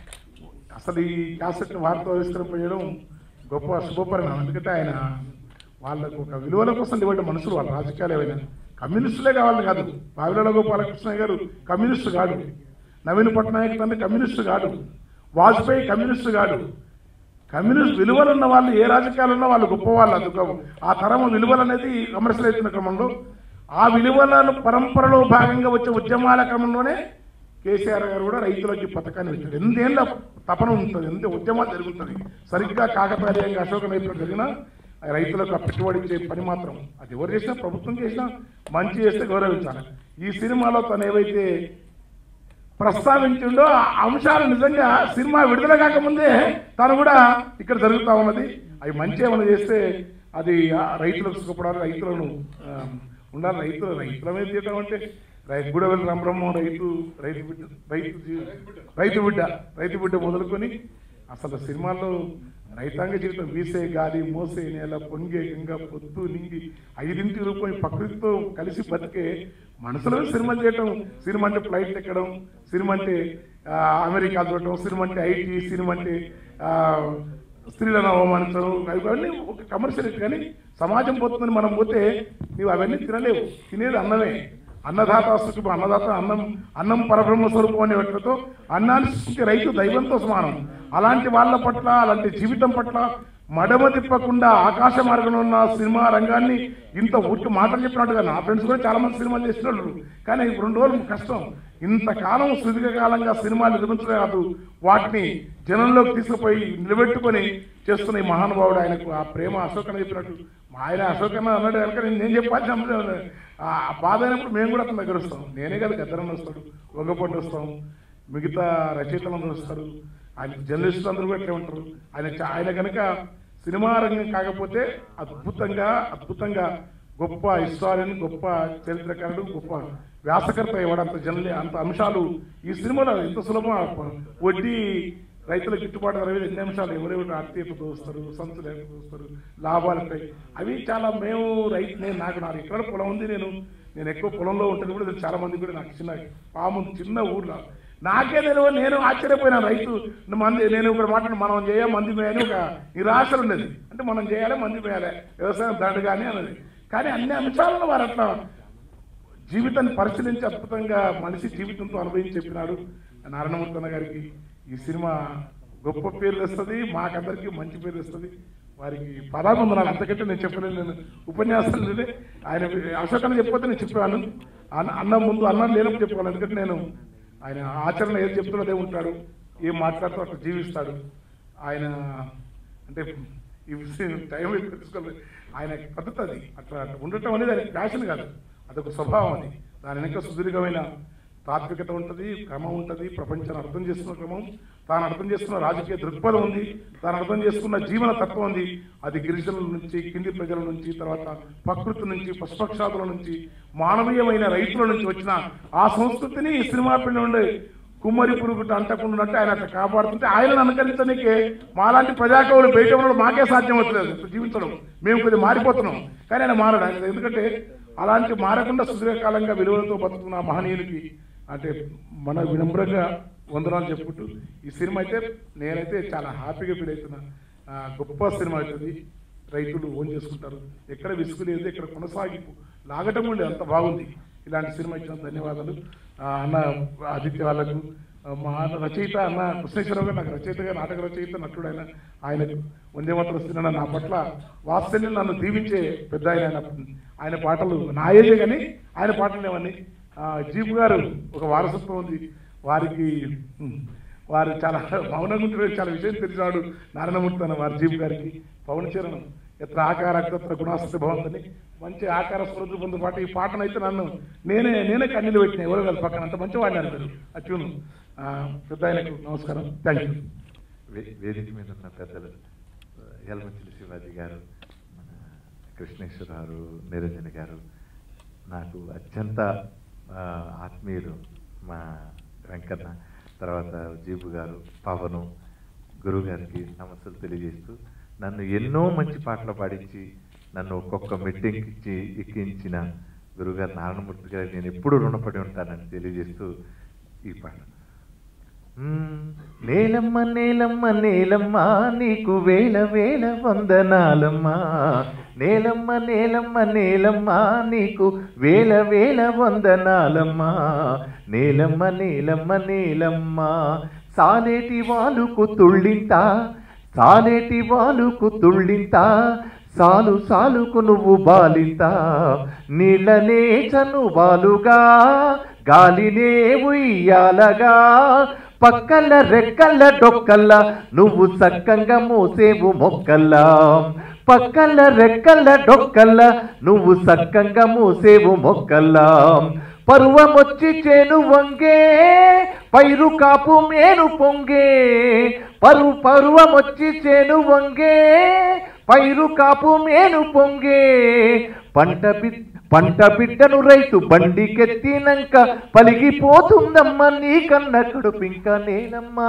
అసలు ఈ క్యాసెట్ని వారితో ఆవిష్కరింపజేయడం గొప్ప శుభపరిణామం ఎందుకంటే ఆయన వాళ్ళకు ఒక విలువల కోసం నిలబడ్డ మనుషులు వాళ్ళ రాజకీయాలు ఏవైనా కమ్యూనిస్టులే కావాలి కాదు బావిలలో గోపాలకృష్ణ గారు కమ్యూనిస్టు కాడు నవీన్ పట్నాయక్ తండ్రి కమ్యూనిస్టు కాడు వాజ్పేయి కమ్యూనిస్టు కాడు కమ్యూనిస్ట్ విలువలు ఉన్న వాళ్ళు ఏ రాజకీయాలు ఉన్నా వాళ్ళు గొప్ప వాళ్ళు అందుకో ఆ తరం విలువలు అనేది కమర్షియల్ అవుతున్న క్రమంలో ఆ విలువలను పరంపరలో భాగంగా వచ్చే ఉద్యమాల క్రమంలోనే కేసీఆర్ గారు కూడా రైతులకి పథకాన్ని ఇచ్చాడు ఎనిమిదేళ్ళ తపన ఉంటుంది ఎంత ఉద్యమాలు జరుగుతుంది సరిగ్గా కాకతాళీయంగా అశోక నైపుణ్యం జరిగినా ఆ రైతులకు ఆ పెట్టుబడి ఇచ్చే పని మాత్రం అది ఎవరు చేసినా ప్రభుత్వం చేసినా మంచి చేస్తే గౌరవించాలి ఈ సినిమాలో తను ఏవైతే ప్రస్తావించిండో ఆ అంశాలు నిజంగా సినిమా విడుదల కాకముందే తను కూడా ఇక్కడ జరుగుతూ ఉన్నది అవి మంచి ఏమైనా చేస్తే అది ఆ రైతులకు సుఖపడాలి రైతులను ఆ, ఉండాలి రైతులు రైతుల మీద చేయడం అంటే రైతు గుడవెల్లి రామబ్రహ్మ రైతు రైతు బిడ్డ రైతు జీ- రైతు బిడ్డ రైతు బిడ్డ మొదలుకొని అసలు సినిమాల్లో రైతాంగ జీవితం వీసే గాలి మోసే నేల పొంగే గంగ పొద్దు నింగి ఐదింటి రూపాయి ప్రకృతితో కలిసి బతికే మనసులో సినిమా చేయటం సినిమా అంటే ఫ్లైట్ ఎక్కడం సినిమా అంటే ఆ, అమెరికా చూడటం సినిమా అంటే ఐటీ సినిమా అంటే ఆ, స్త్రీలను అవమానించడం అవన్నీ ఒక కమర్షియల్ కానీ సమాజం పోతుందని మనం పోతే నీవు అవన్నీ తినలేవు తినేది అన్నమే అన్నదాత సుఖం అన్నదాత అన్నం అన్నం పరబ్రహ్మ స్వరూపం అనే వాటితో అన్నాన్ని సృష్టించే రైతు దైవంతో సమానం అలాంటి వాళ్ళ పట్ల అలాంటి జీవితం పట్ల మడమ తిప్పకుండా ఆకాశ మార్గంలో ఉన్న సినిమా రంగాన్ని ఇంత ఊరికి మాటలు చెప్పినట్టుగా నా ఫ్రెండ్స్ కూడా చాలా మంది సినిమాలు చేసిన వాళ్ళు కానీ ఇప్పుడు రెండు రోజులు కష్టం ఇంతకాలం సుదీర్ఘకాలంగా సినిమాలు నిర్మించడం కాదు వాటిని జనంలోకి తీసుకుపోయి నిలబెట్టుకొని చేస్తున్న ఈ మహానుభావుడు ఆయనకు ఆ ప్రేమ అశోకన చెప్పినట్టు మా ఆయన అశోకన్న అన్నాడు కనుక నేను నేను చెప్పాల్సిన అవసరం లేదు. ఆ బాధ అయినప్పుడు మేము కూడా అతని దగ్గర వస్తాం నేనే కదా గద్దరన్న వస్తాడు వంగపట్టు వస్తాం మిగతా రచయితలందరూ వస్తారు ఆయన జర్నలిస్టులు అందరూ కూడా ఇట్లే ఉంటారు ఆయన చా- ఆయన కనుక సినిమా రంగం కాకపోతే అద్భుతంగా అద్భుతంగా గొప్ప హిస్టారియన్ గొప్ప చరిత్రకారుడు గొప్ప వ్యాసకర్త ఇవ్వడం అంత జనలే అంత అంశాలు ఈ సినిమాలో ఎంత సులభం వడ్డీ రైతుల గిట్టుబాటు ధర మీద ఎన్ని అంశాలు ఎవరెవరు ఆత్మీయత దోస్తారు సంతులు ఎంత దోస్తారు లాభాలు ఉంటాయి అవి చాలా మేము రైతు నేను నాకు నాకు ఎక్కడ పొలం ఉంది నేను నేను ఎక్కువ పొలంలో ఉంటుంది కూడా చాలా మంది కూడా నాకు చిన్న పాము ఉంది, చిన్న ఊర్లో నాకే తెలియదు నేను ఆశ్చర్యపోయినా రైతు మంది నేను ఇక్కడ మాట్లాడి మనం చేయ మంది మేయని ఒక నిరాశలు ఉండేది అంటే మనం చేయాలి మంది మేయాలి వ్యవసాయం దండగానే అన్నది కానీ అన్ని అంశాలను వారు అట్లా జీవితాన్ని పరిశీలించి అద్భుతంగా మనిషి జీవితంతో అనుభవించి చెప్పినాడు నారాయణమూర్తి అన్న గారికి ఈ సినిమా గొప్ప పేరు తెస్తుంది మాకందరికీ మంచి పేరు తెస్తుంది వారికి పదాబంధనాలు అంతకంటే నేను చెప్పలేను నేను ఉపన్యాసం లేదే ఆయన అశోకన్న చెప్పితే నేను చెప్పాను అన్న అన్న ముందు అన్నం లేనప్పుడు చెప్పుకోవాలి ఎందుకంటే నేను ఆయన ఆచరణ ఏది చెప్తున్నో అదే ఉంటాడు ఏం మాట్లాడుతూ అట్లా జీవిస్తాడు ఆయన అంటే ఈ విషయం టైం ఎక్కువ తీసుకోలేదు ఆయన పద్ధతి అది అట్లా అట్లా ఉండటం అనేది ఆయన ప్యాషన్ కాదు అదొక స్వభావం అది దాని వెనక సుదీర్ఘమైన తాత్వికత ఉంటుంది క్రమం ఉంటుంది ప్రపంచాన్ని అర్థం చేసుకున్న క్రమం తాను అర్థం చేసుకున్న రాజకీయ దృక్పథం ఉంది తాను అర్థం చేసుకున్న జీవన తత్వం ఉంది అది గిరిజనుల నుంచి కింది ప్రజల నుంచి తర్వాత ప్రకృతి నుంచి పశుపక్షాదుల నుంచి మానవీయమైన రైతుల నుంచి వచ్చిన ఆ సంస్కృతిని ఈ సినిమా పిల్లలు ఉండే కుమ్మరి పురుగుట అంటకుండా అంటే ఆయన అట్లా కాపాడుతుంటే ఆయనను అనుకరించడానికి మాలాంటి ప్రజాకవులు బయట ఉన్న మాకే సాధ్యం అవుతలేదు ఇప్పుడు జీవించడం మేము కొద్దిగా మారిపోతున్నాం కానీ ఆయన మారడు ఆయన ఎందుకంటే అలాంటి మారకుండా సుదీర్ఘకాలంగా విలువలతో బతుకున్న ఆ మహనీయులకి అంటే మన వినమ్రంగా వందనాలు చెప్పుకుంటూ ఈ సినిమా అయితే నేనైతే చాలా హ్యాపీగా ఫీల్ అవుతున్నా ఆ, గొప్ప సినిమా అవుతుంది రైతులు ఓన్ చేసుకుంటారు ఎక్కడ విసుగు లేదు ఎక్కడ కొనసాగింపు లాగటం ఉండే అంత బాగుంది ఇలాంటి సినిమా ఇచ్చిన ధన్యవాదాలు ఆ, అన్న ఆదిత్య వాళ్ళకు ఆ, మా అన్న రచయిత అన్న కృష్ణేశ్వరరావు గారు నాకు రచయితగా నాటక రచయిత నటుడు ఆయన ఆయనకు వందే మాత్రం వస్తున్న నా పట్ల వాత్సల్యం నన్ను దీవించే పెద్ద ఆయన ఆయన ఆయన పాటలు నా ఏజే కానీ ఆయన పాటలు లేవని జీపు గారు ఒక వారసత్వం ఉంది వారికి ఉమ్, వారు చాలా మౌనంగా ఉంటే చాలా విషయం తెలిసినాడు నారాయణమూర్తి అన్న వారి జీపు గారికి పవన్ చరణం ఎత్ర ఆకార అక్షత్ర గుణాస్తి భవంతని మంచి ఆకార స్వరూపంతో పాటు ఈ పాటనైతే నన్ను నేనే నేనే కన్నీళ్ళు పెట్టిన ఎవరు కాదు పక్కన అంత మంచి వాడినారు మీరు అచ్చును పెద్ద ఆయనకు నమస్కారం థ్యాంక్ యూ వే- వేదిక మీద ఉన్న పెద్దలు యలమంచిలి శివాజీ గారు మన కృష్ణేశ్వరరావు నిరంజన్ గారు నాకు అత్యంత ఆ, ఆత్మీయులు మా వెంకన్న తర్వాత జీబు గారు పవను గురువు గారికి నమస్సులు తెలియజేస్తూ నన్ను ఎన్నో మంచి పాటలు పాడించి నన్ను ఒక్కొక్క మెట్టెక్కించి ఎక్కించిన గురుగారు నారాయణమూర్తి గారు నేను ఎప్పుడూ రుణపడి ఉంటానని తెలియజేస్తూ ఈ పాట మ్మ్. నేలమ్మ నేలమ్మ నేలమ్మ నీకు వేల వేల వందనాలమ్మా నేలమ్మ నేలమ్మ నేలమ్మ నీకు వేల వేల వందనాలమ్మా నేలమ్మ నేలమ్మ నేలమ్మ సాలేటి వాలుకు తుళ్ళింత సాలేటి వాలుకు తుళ్ళింత సాలు సాలుకు నువ్వు బాలింత నీళ్ళనే చనువాలుగా గాలినే ఉయ్యాలగా పక్కల రెక్కల డొక్కల్ల నువ్వు సక్కంగా మోసేవు మొక్కల్లా పక్కల రెక్కల డొక్కల్ల నువ్వు సక్కంగా మోసేవు మొక్కల్లా పరువమొచ్చి చేను వంగే పైరు కాపు మేను పొంగే పరు పరువమొచ్చి చేను వంగే పైరు కాపు మేను పొంగే పంట బి- పంట బిడ్డను రైతు బండికెత్తినంక పలిగిపోతుందమ్మ నీ కన్న కడుపింక నేలమ్మా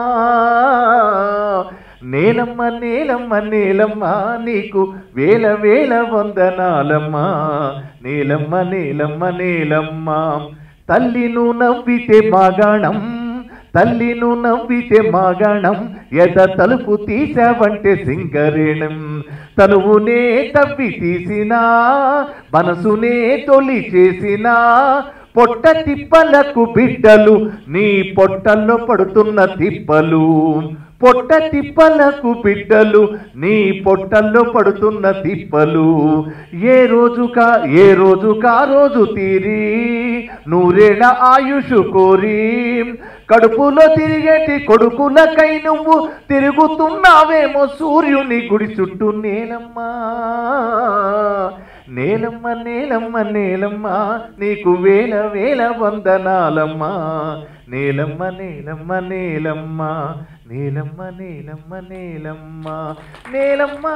నేలమ్మ నేలమ్మ నేలమ్మ నీకు వేల వేల వందనాలమ్మా నేలమ్మ నేలమ్మ నేలమ్మ తల్లిను నవ్వితే మాగాణం తల్లిను నవ్వితే మాగాణం ఎద తలుపు తీసావంటే సింగరేణం తనువునే తవ్వి తీసినా మనసునే తొలి చేసినా పొట్ట తిప్పలకు బిడ్డలు నీ పొట్టల్లో పడుతున్న తిప్పలు పొట్ట తిప్పలకు బిడ్డలు నీ పొట్టల్లో పడుతున్న తిప్పలు ఏ రోజు కా ఏ రోజు కా రోజు తీరి నూరేళ్ళ ఆయుష్ కోరి కడుపులో తిరిగేటి కొడుకులకై నువ్వు తిరుగుతున్నావేమో సూర్యుని గుడి చుట్టూ నేలమ్మా నేలమ్మ నేలమ్మ నేలమ్మ నీకు వేల వేల వందనాలమ్మా నేలమ్మ నేలమ్మ నేలమ్మ నేలమ్మ నేలమ్మ నేలమ్మ నేలమ్మ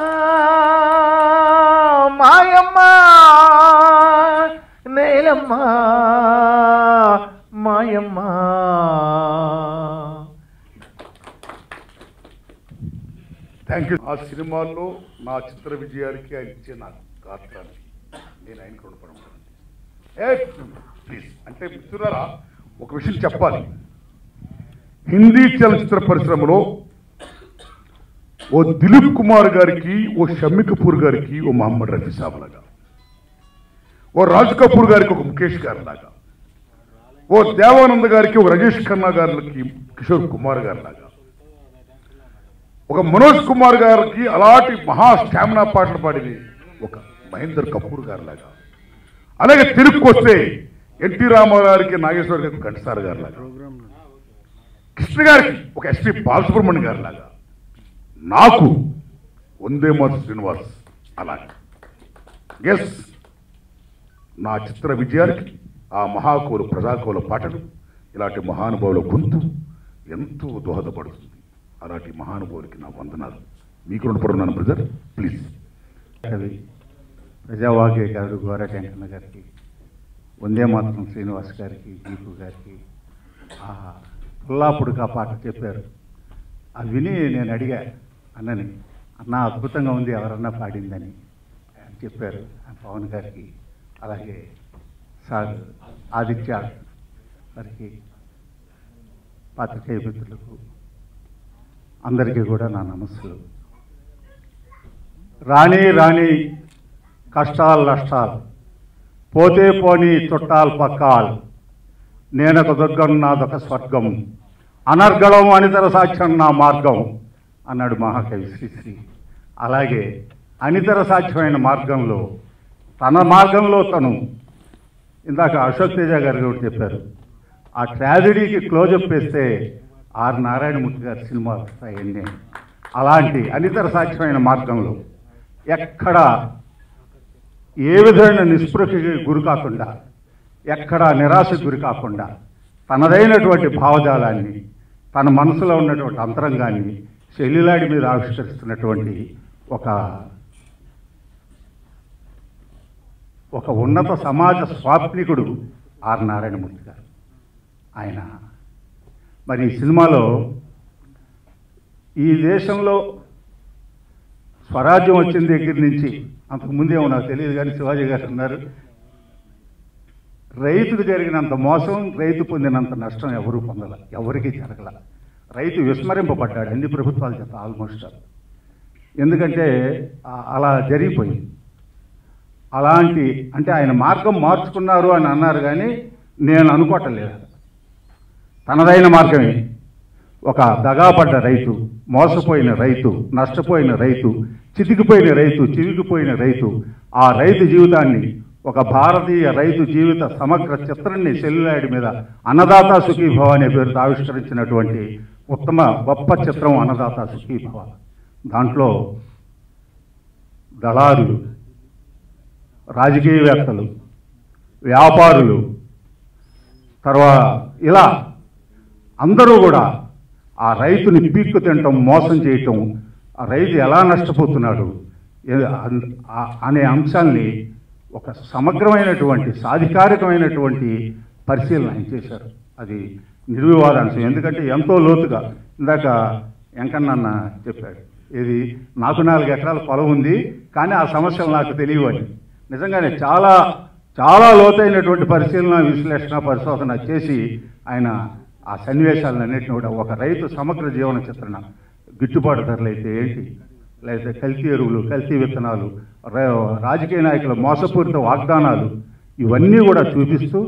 మాయమ్మ నేలమ్మ మాయమ్మ థ్యాంక్ యూ ఆ సినిమాల్లో నా చిత్ర విజయానికి ఆయన ఇచ్చే నా గాత్రానికి నేను ఆయనకు రుణపడి ఉంటాను ఏ ప్లీజ్ అంటే మిత్రులారా ఒక విషయం చెప్పాలి హిందీ చలనచిత్ర పరిశ్రమలో ఓ దిలీప్ కుమార్ గారికి ఓ షమ్మి కపూర్ గారికి ఓ మహమ్మద్ రఫీ సాబ్ లాగా ఓ రాజ్ కపూర్ గారికి ఒక ముఖేష్ గారి లాగా ఓ దేవానంద్ గారికి ఒక రజేష్ ఖన్నా గారికి కిషోర్ కుమార్ గారి లాగా ఒక మనోజ్ కుమార్ గారికి అలాంటి మహా స్టామినా పాటలు పాడింది ఒక మహేందర్ కపూర్ గారి లాగా అలాగే తిరుక్కు వస్తే ఎన్టీ రామారావు గారికి నాగేశ్వర గారికి ఘంటసార గారి లాగా కృష్ణ గారికి ఒక ఎస్పి బాలసుబ్రహ్మణ్యం గారి లాగా నాకు వందే మాత శ్రీనివాస్ అలాగే ఎస్ నా చిత్ర విజయానికి ఆ మహాకవులు ప్రజాకవుల పాటలు ఇలాంటి మహానుభావుల గొంతు ఎంతో దోహదపడుతుంది అలాంటి మహానుభావులకి నా వందనాలు మీకు రుణపడున్నాను బ్రదర్ ప్లీజ్ కవి ప్రజావాగ్య గారు గోర వెంకన్న గారికి వందే మాత్రం శ్రీనివాస్ గారికి దీపు గారికి ఆ పుల్లాపుడుగా పాట చెప్పారు అది విని నేను అడిగా అన్నని అన్న అద్భుతంగా ఉంది ఎవరన్నా పాడిందని అని చెప్పారు ఆ పవన్ గారికి అలాగే సార్ ఆదిత్య గారికి పాత్రికేయ మిత్రులకు అందరికీ కూడా నా నమస్సులు రాణి రాణి కష్టాలు నష్టాలు పోతే పోని చుట్టాలు పక్కాలు నేనొక దుర్గం నాదొక స్వర్గం అనర్గళం అనితర సాక్ష్యం నా మార్గం అన్నాడు మహాకవి శ్రీశ్రీ అలాగే అనితర సాధ్యమైన మార్గంలో తన మార్గంలో తను ఇందాక అశోక్ తేజ గారు కూడా చెప్పారు ఆ ట్రాజడీకి క్లోజప్ వేస్తే ఆర్ నారాయణమూర్తి గారి సినిమా వస్తాయండి అలాంటి అనితర సాధ్యమైన మార్గంలో ఎక్కడ ఏ విధమైన నిస్పృహకి గురి కాకుండా ఎక్కడ నిరాశకు గురి కాకుండా తనదైనటువంటి భావజాలాన్ని తన మనసులో ఉన్నటువంటి అంతరంగాన్ని శల్యులాడి మీద ఆవిష్కరిస్తున్నటువంటి ఒక ఒక ఉన్నత సమాజ స్వాప్నికుడు ఆర్ నారాయణమూర్తి గారు ఆయన మరి ఈ సినిమాలో ఈ దేశంలో స్వరాజ్యం వచ్చిన దగ్గర నుంచి అంతకు ముందేమో నాకు తెలియదు కానీ శివాజీ గారు అన్నారు రైతుకు జరిగినంత మోసం రైతు పొందినంత నష్టం ఎవరూ పొందల ఎవరికీ జరగల రైతు విస్మరింపబడ్డాడు అన్ని ప్రభుత్వాల చేత ఆల్మోస్ట్ ఎందుకంటే ఆ- అలా జరిగిపోయింది అలాంటి అంటే ఆయన మార్గం మార్చుకున్నారు అని అన్నారు కానీ నేను అనుకోవటం లేదు తనదైన మార్గమే ఒక దగాపడ్డ రైతు మోసపోయిన రైతు నష్టపోయిన రైతు చితికిపోయిన రైతు చివికిపోయిన రైతు ఆ రైతు జీవితాన్ని ఒక భారతీయ రైతు జీవిత సమగ్ర చిత్రాన్ని సెల్యులాయిడ్ మీద అన్నదాత సుఖీభవ అనే పేరుతో ఆవిష్కరించినటువంటి ఉత్తమ గొప్ప చిత్రం అన్నదాత సుఖీభవ దాంట్లో దళారులు రాజకీయవేత్తలు వ్యాపారులు తర్వాత ఇలా అందరూ కూడా ఆ రైతుని పీక్కు తినటం మోసం చేయటం ఆ రైతు ఎలా నష్టపోతున్నాడు ఏ- అన్- ఆ- అనే అంశాన్ని ఒక సమగ్రమైనటువంటి సాధికారికమైనటువంటి పరిశీలన ఆయన చేశారు అది నిర్వివాదాంశం ఎందుకంటే ఎంతో లోతుగా ఇందాక వెంకన్న చెప్పాడు ఇది నాకు నాలుగు ఎకరాల పొలం ఉంది కానీ ఆ సమస్యలు నాకు తెలియవు అని నిజంగానే చాలా చాలా లోతైనటువంటి పరిశీలన విశ్లేషణ పరిశోధన చేసి ఆయన ఆ సన్నివేశాలన్నింటినీ కూడా ఒక రైతు సమగ్ర జీవన చిత్రణ గిట్టుబాటు ధరలు అయితే ఏంటి లేదా కల్తీ ఎరువులు కల్తీ విత్తనాలు రా- రాజకీయ నాయకుల మోసపూరిత వాగ్దానాలు ఇవన్నీ కూడా చూపిస్తూ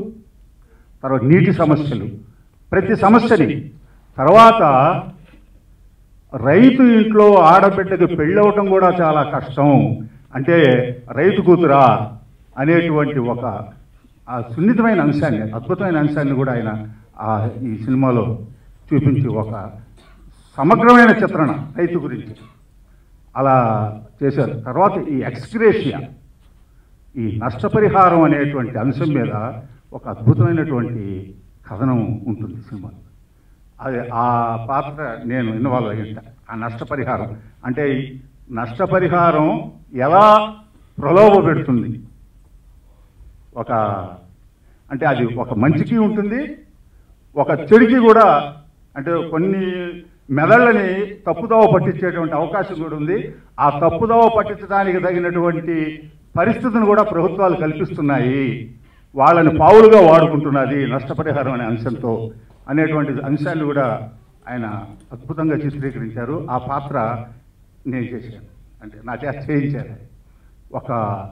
తర్వాత నీటి సమస్యలు ప్రతి సమస్యని తర్వాత రైతు ఇంట్లో ఆడబిడ్డకి పెళ్ళవటం కూడా చాలా కష్టం అంటే రైతు కూతురా అనేటువంటి ఒక ఆ సున్నితమైన అంశాన్ని అద్భుతమైన అంశాన్ని కూడా ఆయన ఆ ఈ సినిమాలో చూపించి ఒక సమగ్రమైన చిత్రణ రైతు గురించి అలా చేశారు తర్వాత ఈ ఎక్స్గ్రేషియా ఈ నష్టపరిహారం అనేటువంటి అంశం మీద ఒక అద్భుతమైనటువంటి కథనం ఉంటుంది సినిమాలో అది ఆ పాత్ర నేను ఇన్వాల్వ్ అయ్యింట ఆ నష్టపరిహారం అంటే ఈ నష్టపరిహారం ఎలా ప్రలోభ పెడుతుంది ఒక అంటే అది ఒక మంచికి ఉంటుంది ఒక చెడుకి కూడా అంటే కొన్ని మెదళ్ళని తప్పుదోవ పట్టించేటువంటి అవకాశం కూడా ఉంది ఆ తప్పుదోవ పట్టించడానికి తగినటువంటి పరిస్థితిని కూడా ప్రభుత్వాలు కల్పిస్తున్నాయి వాళ్ళని పావులుగా వాడుకుంటున్నది నష్టపరిహారం అనే అంశంతో అనేటువంటి అంశాన్ని కూడా ఆయన అద్భుతంగా చిత్రీకరించారు ఆ పాత్ర నేను చేశాను అంటే నా చేత చేయించాను ఒక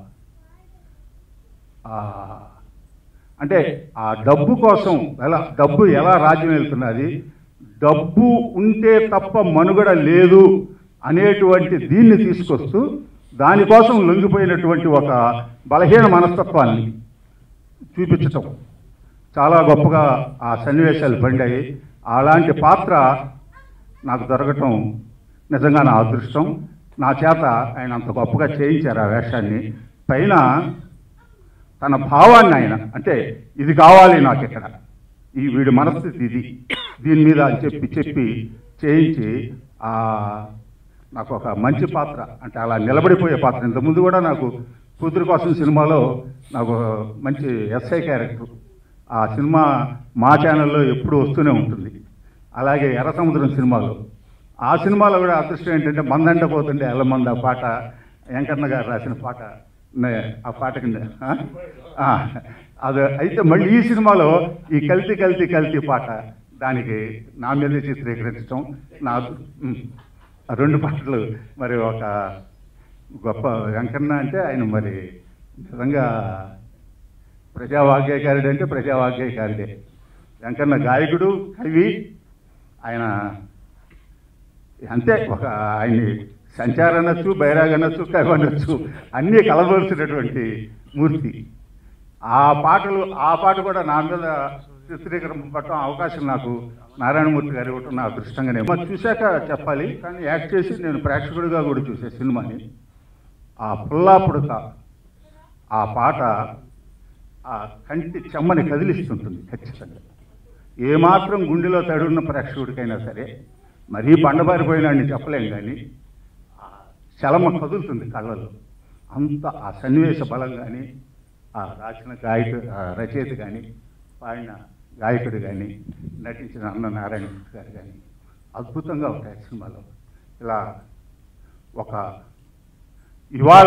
ఆ, అంటే ఆ డబ్బు కోసం ఎలా డబ్బు ఎలా రాజ్యం వెళ్తున్నది డబ్బు ఉంటే తప్ప మనుగడ లేదు అనేటువంటి దీన్ని తీసుకొస్తూ దానికోసం లొంగిపోయినటువంటి ఒక బలహీన మనస్తత్వాన్ని చూపించటం చాలా గొప్పగా ఆ సన్నివేశాలు పండాయి అలాంటి పాత్ర నాకు దొరకటం నిజంగా నా అదృష్టం నా చేత ఆయన అంత గొప్పగా చేయించారు ఆ వేషాన్ని పైన తన భావాన్ని ఆయన అంటే ఇది కావాలి నాకు ఇక్కడ ఈ వీడి మనస్థితి ఇది దీని మీద అని చెప్పి చెప్పి చేయించి ఆ నాకు ఒక మంచి పాత్ర అంటే అలా నిలబడిపోయే పాత్ర ఇంతకుముందు కూడా నాకు కూతురు కోసం సినిమాలో నాకు మంచి ఎస్ఐ క్యారెక్టర్ ఆ సినిమా మా ఛానల్లో ఎప్పుడు వస్తూనే ఉంటుంది అలాగే ఎర్ర సముద్రం సినిమాలో ఆ సినిమాలో కూడా అదృష్టం ఏంటంటే మందంట పోతుండే ఎల్లమంద పాట వెంకన్న గారు రాసిన పాట నే- ఆ పాటకి నే- ఆ? ఆ, అది అయితే మళ్ళీ ఈ సినిమాలో ఈ కల్తీ కల్తీ కల్తీ పాట దానికి నా మీద చిత్రీకరించడం నా ఉమ్, ఆ రెండు పాటలు మరి ఒక గొప్ప వెంకన్న అంటే ఆయన మరి నిజంగా ప్రజావాగ్గేయకారుడు అంటే ప్రజావాగ్గేయకారుడే వెంకన్న గాయకుడు కవి ఆయన అంతే ఒక ఆయన్ని సంచార అనొచ్చు బైరాగ్ అనొచ్చు కవి అనొచ్చు అన్నీ కలబోల్సినటువంటి మూర్తి ఆ పాటలు ఆ పాట కూడా నా మీద చిత్రీకరణ పట్టడం అవకాశం నాకు నారాయణమూర్తి గారు ఇవ్వటం నా అదృష్టంగానే మరి చూశాక చెప్పాలి కానీ యాక్ట్ చేసి నేను ప్రేక్షకుడిగా కూడా చూసే సినిమాని ఆ పుల్లా పుడక ఆ పాట ఆ కంటి చెమ్మని కదిలిస్తుంటుంది ఖచ్చితంగా ఏమాత్రం గుండెలో తడున్న ప్రేక్షకుడికైనా సరే మరీ బండబారిపోయినాడిని చెప్పలేం కానీ ఆ చలమ కదులుతుంది కళ్ళలో అంత ఆ సన్నివేశ బలం కానీ ఆ రాసిన గాయకు ఆ రచయిత కానీ పాడిన గాయకుడు కానీ నటించిన అన్న నారాయణ గారు కానీ అద్భుతంగా ఉంటాయి సినిమాలో ఇలా ఒక ఇవాళ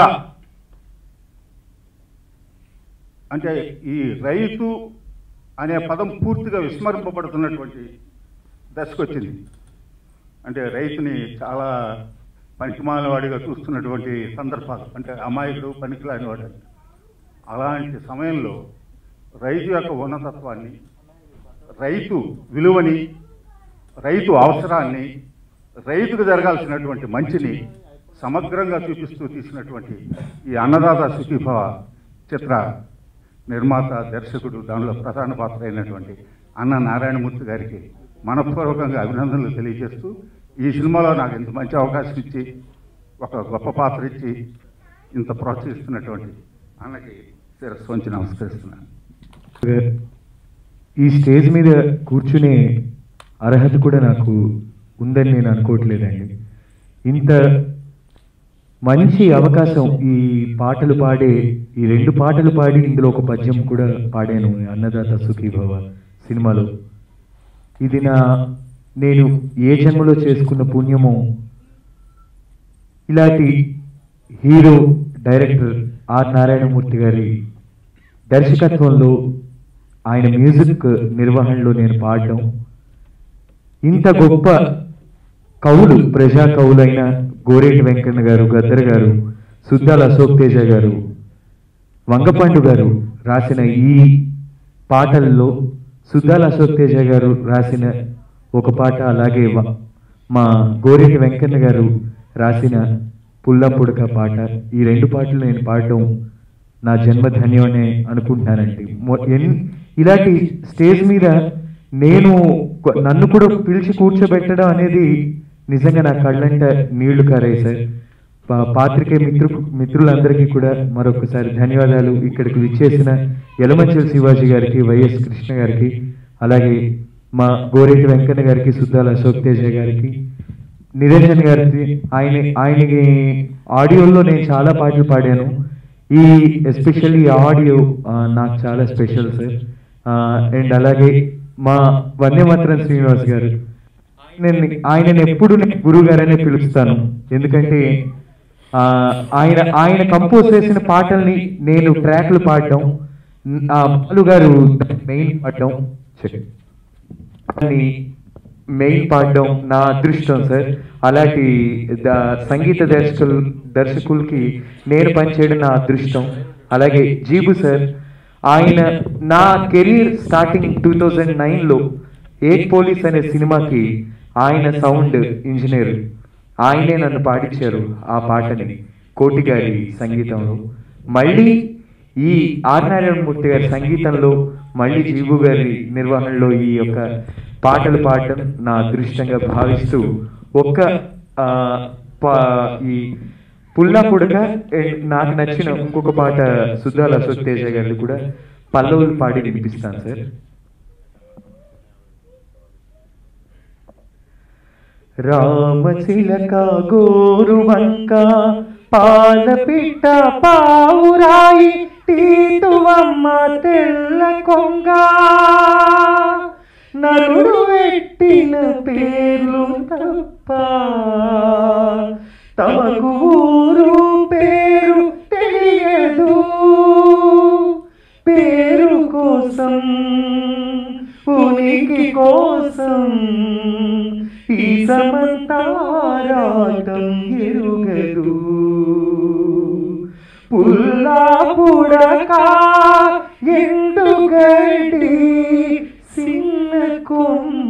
అంటే ఈ రైతు అనే పదం పూర్తిగా విస్మరింపబడుతున్నటువంటి దశకు వచ్చింది అంటే రైతుని చాలా పనికిమాలిన వాడిగా చూస్తున్నటువంటి సందర్భాలు అంటే అమాయకుడు పనికిలాని వాడు అని. అలాంటి సమయంలో రైతు యొక్క ఉన్నతత్వాన్ని రైతు విలువని రైతు అవసరాన్ని రైతుకు జరగాల్సినటువంటి మంచిని సమగ్రంగా చూపిస్తూ తీసినటువంటి ఈ అన్నదాత సుఖీభవ చిత్ర నిర్మాత దర్శకుడు దానిలో ప్రధాన పాత్ర అయినటువంటి అన్న నారాయణమూర్తి గారికి మనపూర్వకంగా అభినందనలు తెలియజేస్తూ ఈ సినిమాలో నాకు ఇంత మంచి అవకాశం ఇచ్చి ఒక గొప్ప పాత్ర ఇచ్చి ఇంత ప్రోత్సహిస్తున్నటువంటి అన్నకి శిరస్సు వంచి నమస్కరిస్తున్నాను ఈ స్టేజ్ మీద కూర్చునే అర్హత కూడా నాకు ఉందని నేను అనుకోవట్లేదండి ఇంత మంచి అవకాశం ఈ పాటలు పాడే ఈ రెండు పాటలు పాడి ఇందులో ఒక పద్యం కూడా పాడాను అన్నదాత సుఖీభవ సినిమాలో ఇది నా నేను ఏ జన్మలో చేసుకున్న పుణ్యమో ఇలాంటి హీరో డైరెక్టర్ ఆర్ నారాయణమూర్తి గారి దర్శకత్వంలో ఆయన మ్యూజిక్ నిర్వహణలో నేను పాడడం ఇంత గొప్ప కవులు ప్రజా కవులైన గోరేటి వెంకన్న గారు గద్దర్ గారు సుద్దాల అశోక్ తేజ గారు వంగపండు గారు రాసిన ఈ పాటల్లో సుద్దాల అశోక్ తేజ గారు రాసిన ఒక పాట అలాగే వ- మా గోరెటి వెంకన్న గారు రాసిన పుల్ల పుడక పాట ఈ రెండు పాటలు నేను పాడడం నా జన్మ ధన్యమనే అనుకుంటున్నానండి మొ- ఎన్- ఇలాంటి స్టేజ్ మీద నేను కొ- నన్ను కూడా పిలిచి కూర్చోబెట్టడం అనేది నిజంగా నా కళ్ళంట నీళ్లు కారాయి సార్ పా- పాత్రికే మిత్రు మిత్రులందరికీ కూడా మరొకసారి ధన్యవాదాలు ఇక్కడికి విచ్చేసిన యలమంచల్ శివాజీ గారికి వైఎస్ కృష్ణ గారికి అలాగే మా గోరెటి వెంకన్న గారికి సుద్దాల అశోక్ తేజ గారికి నిరంజన్ గారికి ఆయన ఆయనకి ఆడియోలో నేను చాలా పాటలు పాడాను ఈ ఎస్పెషల్లీ ఆడియో నాకు చాలా స్పెషల్ సార్ అండ్ అలాగే మా వందేమాత్రం శ్రీనివాస్ గారు నేను ఆయనని ఎప్పుడు నేను గురువు గారనే పిలుస్తాను ఎందుకంటే ఆ, ఆయన ఆయన కంపోజ్ చేసిన పాటల్ని నేను ట్రాక్లు పాడడం ఆ బాలు గారు మెయిన్ పాడడం చెక్. అని మెయిన్ పాడడం నా అదృష్టం సార్ అలాంటి ద- సంగీత దర్శకులు దర్శకులకి నేను పనిచేయడం నా అదృష్టం అలాగే జీబు సార్ ఆయన నా కెరీర్ స్టార్టింగ్ టూ థౌజండ్ నైన్లో ఏక్ పోలీస్ అనే సినిమాకి ఆయన సౌండ్ ఇంజనీర్ ఆయనే నన్ను పాడించారు ఆ పాటని కోటి గారి సంగీతంలో మళ్ళీ ఈ ఆర్ నారాయణమూర్తి గారి సంగీతంలో మళ్ళీ జీవు గారి నిర్వహణలో ఈ యొక్క పాటలు పాడటం నా అదృష్టంగా భావిస్తూ ఒక్క ఆ, పా- ఈ పుల్లా పుడక and నాకు నచ్చిన ఇంకొక పాట సుద్దాల అశోక్ తేజ గారిది కూడా పల్లవులు పాడి వినిపిస్తాను సార్ రామచిలక గోరువంక పాలపిట్ట పావురాయి తీతువమ్మ తెల్ల కొంగ నరుడు పెట్టిన పేర్లు తప్ప తమకు ఊరు పేరు తెలియదు పేరు కోసం ఉనికి కోసం ఈ సమంతారాటం ఎరుగదు పుల్లా పుడక ఎండుగడి సిన్న కొమ్మ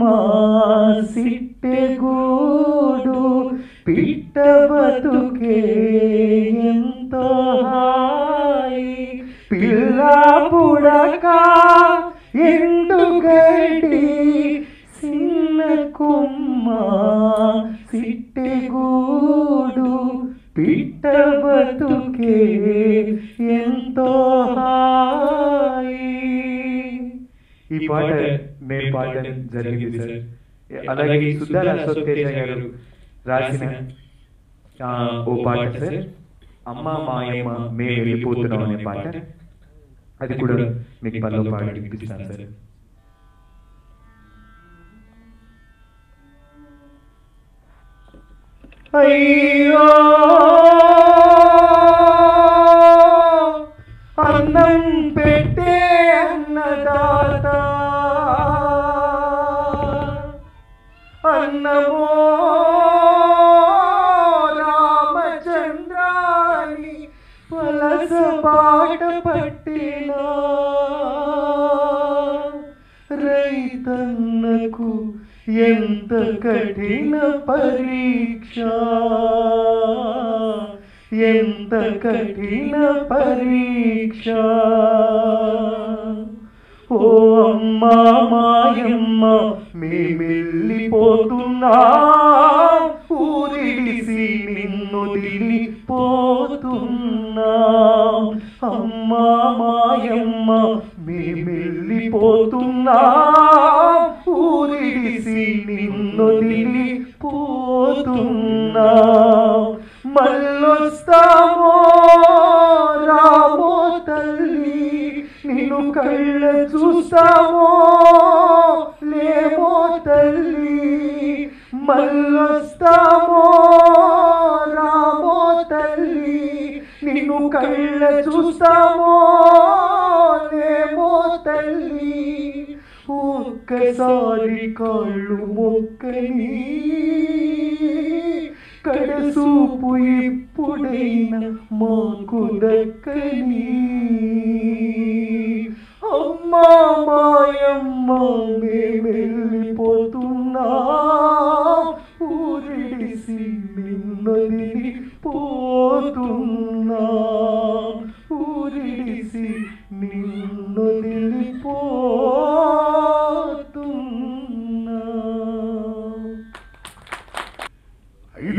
సిట్టెగూడు పిట్ట బతుకే ఎంతో హాయి పిల్ల పుడక ఎండుగడి సిన్న కొమ్మ సిట్టెగూడు పిట్ట బతుకే ఎంతో హాయి ఈ పాట నేను పాడడం జరిగింది సార్ అలాగే సుద్దాల అశోక్ తేజ గారు రాసిన ఆ, ఓ పాట సార్ అమ్మ మాయమ్మ మేము వెళ్ళిపోతున్నాం అనే పాట అది కూడా మీకు పనిలో పాడి వినిపిస్తాను సార్ అయ్యో అన్నం పెట్టే అన్నదాత అన్నమో రామచంద్రాని పలస బాట పట్టిన రైతన్నకు ఎంత కఠిన పరీక్ష ఎంత కఠిన పరీక్ష ఓ అమ్మా మాయమ్మ మేమెళ్ళిపోతున్నా ఊరిడిసి నిన్నొదిలిపోతున్నా అమ్మా మాయమ్మ మేమెళ్ళిపోతున్నా ఊరిడిసి నిన్నొదిలిపోతున్నా మళ్ళొస్తామో రామో తల్లి నిన్ను కళ్ళ చూస్తామో లేమో తల్లి మళ్ళొస్తామో రామో తల్లి నిన్ను కళ్ళ చూస్తామో లేమో తల్లి ఒక్కసారి కాళ్ళు మొక్కని కడసూపు ఎప్పుడైనా మాకు దక్కని అమ్మా మాయమ్మ మేమెళ్ళిపోతున్నా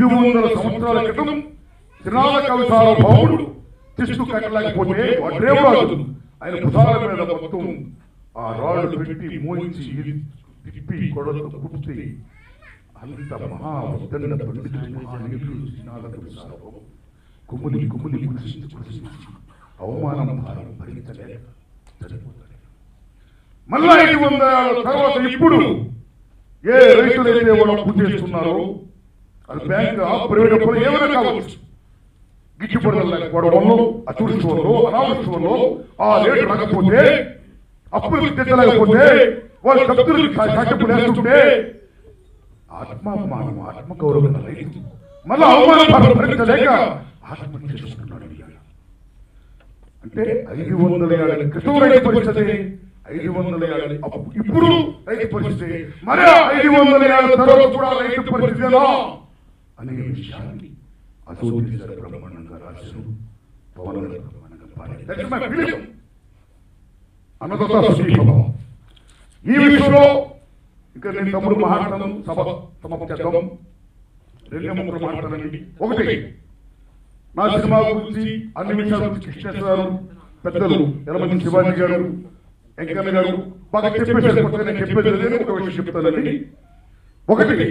ఐదు వందల సంవత్సరాల క్రితం త్రినాథ కవి సార్వభౌముడు తిష్టు కట్టలేకపోతే వడ్రేవరాజు ఆయన భుజాల మీద మొత్తం ఆ రాళ్ళు పెట్టి మోయించి తిప్పి కొడలతో కుట్టి అంత మహా ఉద్దండ పండితుడు మహానీయుడు శ్రీనాథ కవి సార్వభౌముడు కుమ్ముని కుమ్ముని కురిసి కురిసి అవమానం భారం భరించలేక చనిపోతాడు మళ్ళా ఐదు వందల తర్వాత ఇప్పుడు ఏ రైతులైతే వాళ్ళు అప్పు చేస్తున్నారో అది బ్యాంక్ ప్రైవేట్ అప్పులు ఏమైనా కావచ్చు గిట్టుబడులు లేకపోవడం వల్ల అతుడిచి వల్ల అనావృష్టి వల్ల ఆ రేటు రాకపోతే అప్పులు తెచ్చలేకపోతే వాళ్ళు డబ్బులు కట్టపు వేస్తుంటే ఆత్మాభిమానం ఆత్మగౌరవం రైతు మళ్ళా అవమానం భారం భరించలేక ఆత్మహత్య చేసుకుంటున్నాడు ఇవాళ. అంటే ఐదు వందల ఏళ్ళ క్రితం రైతు పరిస్థితి ఐదు వందల ఏళ్ళ అప్పు- ఇప్పుడు రైతు పరిస్థితి మరే ఐదు వందల ఏళ్ళ తర్వాత కూడా రైతు పరిస్థితినా అనే విషయాన్ని అసోది గారు బ్రహ్మాండంగా రాశారు పవన్ గారు బ్రహ్మాండంగా పాడారు That's my feeling. అన్నదాత సుఖీభవ. ఈ విషయంలో ఇంకా నేను తమ్ముడు మాట్లాడతాను సభ సమాప్తి చేద్దాం రెండే ముక్కలు మాట్లాడండి ఒకటి నా సినిమా గురించి అన్ని విషయాల గురించి కృష్ణేశ్వర గారు పెద్దలు ఎలమంది శివాజీ గారు వెంకన్న గారు బాగా చెప్పేసారు కొత్తగా నేను చెప్పేది లేదు, ఒక విషయం చెప్తానండి ఒకటి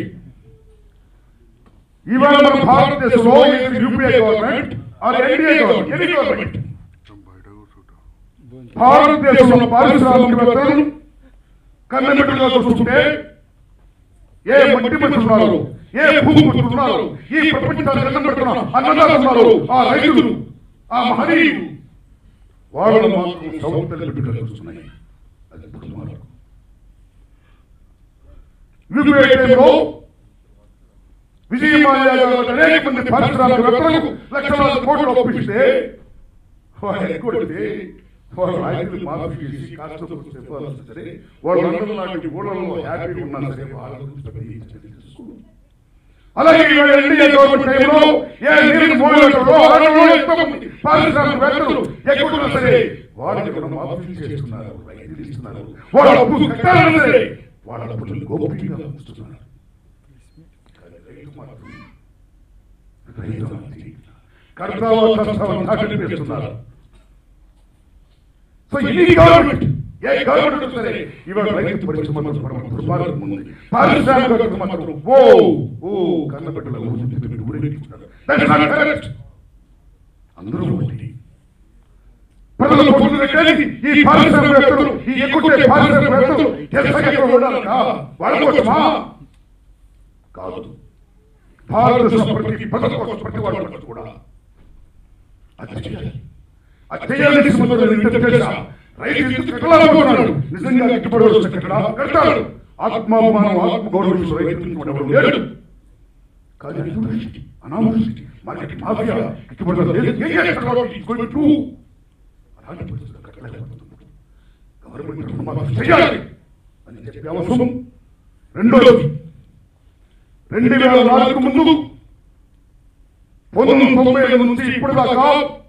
ఇవాళ మన భారతదేశంలో UPA government or NDA government any government భారతదేశంలో పారిశ్రామికవేత్తలను కన్నబెట్టుగా చూస్తుంటే ఏ మట్టి మనుషులున్నారు ఏ భూమి మనుషులున్నారు ఈ ప్రపంచాన్ని అన్నం పెడుతున్న అన్నదాతున్నారు ఆ రైతులు ఆ మహనీయులు వాళ్ళను మాత్రం సౌతలు బిడ్డగా చూస్తున్నాయి అది ఇప్పుడు మార్పు యూపీఐ టైంలో విజయ మాల్యా గారు అనేక మంది పారిశ్రామికవేత్తలకు లక్షలాది కోట్లు ఒప్పిస్తే వాళ్ళు ఎగ్గొడితే వాళ్ళు రైతులు మాఫీ చేసి కాస్త చెప్పాల్సి సరే వాళ్ళందరూ నాటి ఊళ్ళలో హ్యాపీగా ఉన్నా సరే వాళ్ళ గురించి పెద్ద ఈ చర్య తీసుకోరు. అలాగే ఇవాళ ఎన్డీఏ గవర్నమెంట్ టైంలో ఏ నీరు మోయలో అరణ్యంలో ఎంతో మంది పారిశ్రామికవేత్తలు ఎక్కడున్నా సరే వాళ్ళకి కూడా మాఫీ చేస్తున్నారు రైతులు ఇస్తున్నారు వాళ్ళ అప్పు కట్టాలన్నా సరే వాళ్ళ అప్పులు గోప్యంగా ఉంచుతున్నారు కానీ రైతు మాత్రం రైతు అంతే. కర్తావా కర్తావా దాటిపిస్తున్నారు సో ఇది గవర్నమెంట్ ఏ గవర్నమెంట్ సరే ఇవాళ రైతు పరిస్థితి మాత్రం పరమ దుర్మార్గం ఉంది పారిశ్రామిక మాత్రం ఓ ఓ కన్నబిడ్డల ఊరికి పెట్టి ఊరేగించుకుంటారు That's not correct. అందరూ ఒకటి ప్రజలు పొందుతున్నట్టు ఈ పారిశ్రామికవేత్తలు ఈ ఎక్కువ పారిశ్రామికవేత్తలు ఎస్ఐ ఎక్కడ ఉండాలన్నా వాళ్ళ కోసమా కాదు భారతదేశం ప్రతి ప్రజల కోసం ప్రతి వాళ్ళ కోసం కూడా అది చేయాలి అది చేయాలని సంబంధం ఇంటర్ చేశా రైతు ఎందుకు కట్టలేకపోతున్నాడు నిజంగా గిట్టుబడి వస్తే కట్టడా కడతాడు ఆత్మాభిమానం ఆత్మ గౌరవం రైతు ఉండడం లేడు కానీ అతివృష్టి, అనావృష్టి మార్కెట్ మాఫియా గిట్టుబడి లేదు ఏం చేస్తాడు వాడు? It's going to. అలాంటి పరిస్థితుల్లో కట్టలేకపోతున్నాడు గవర్నమెంట్ రుణమాఫీ చేయాలి అని చెప్పే అవసరం రెండోది రెండు వేల నాలుగు ముందు పంతొమ్మిది తొంభై ఐదు నుంచి ఇప్పుడు దాకా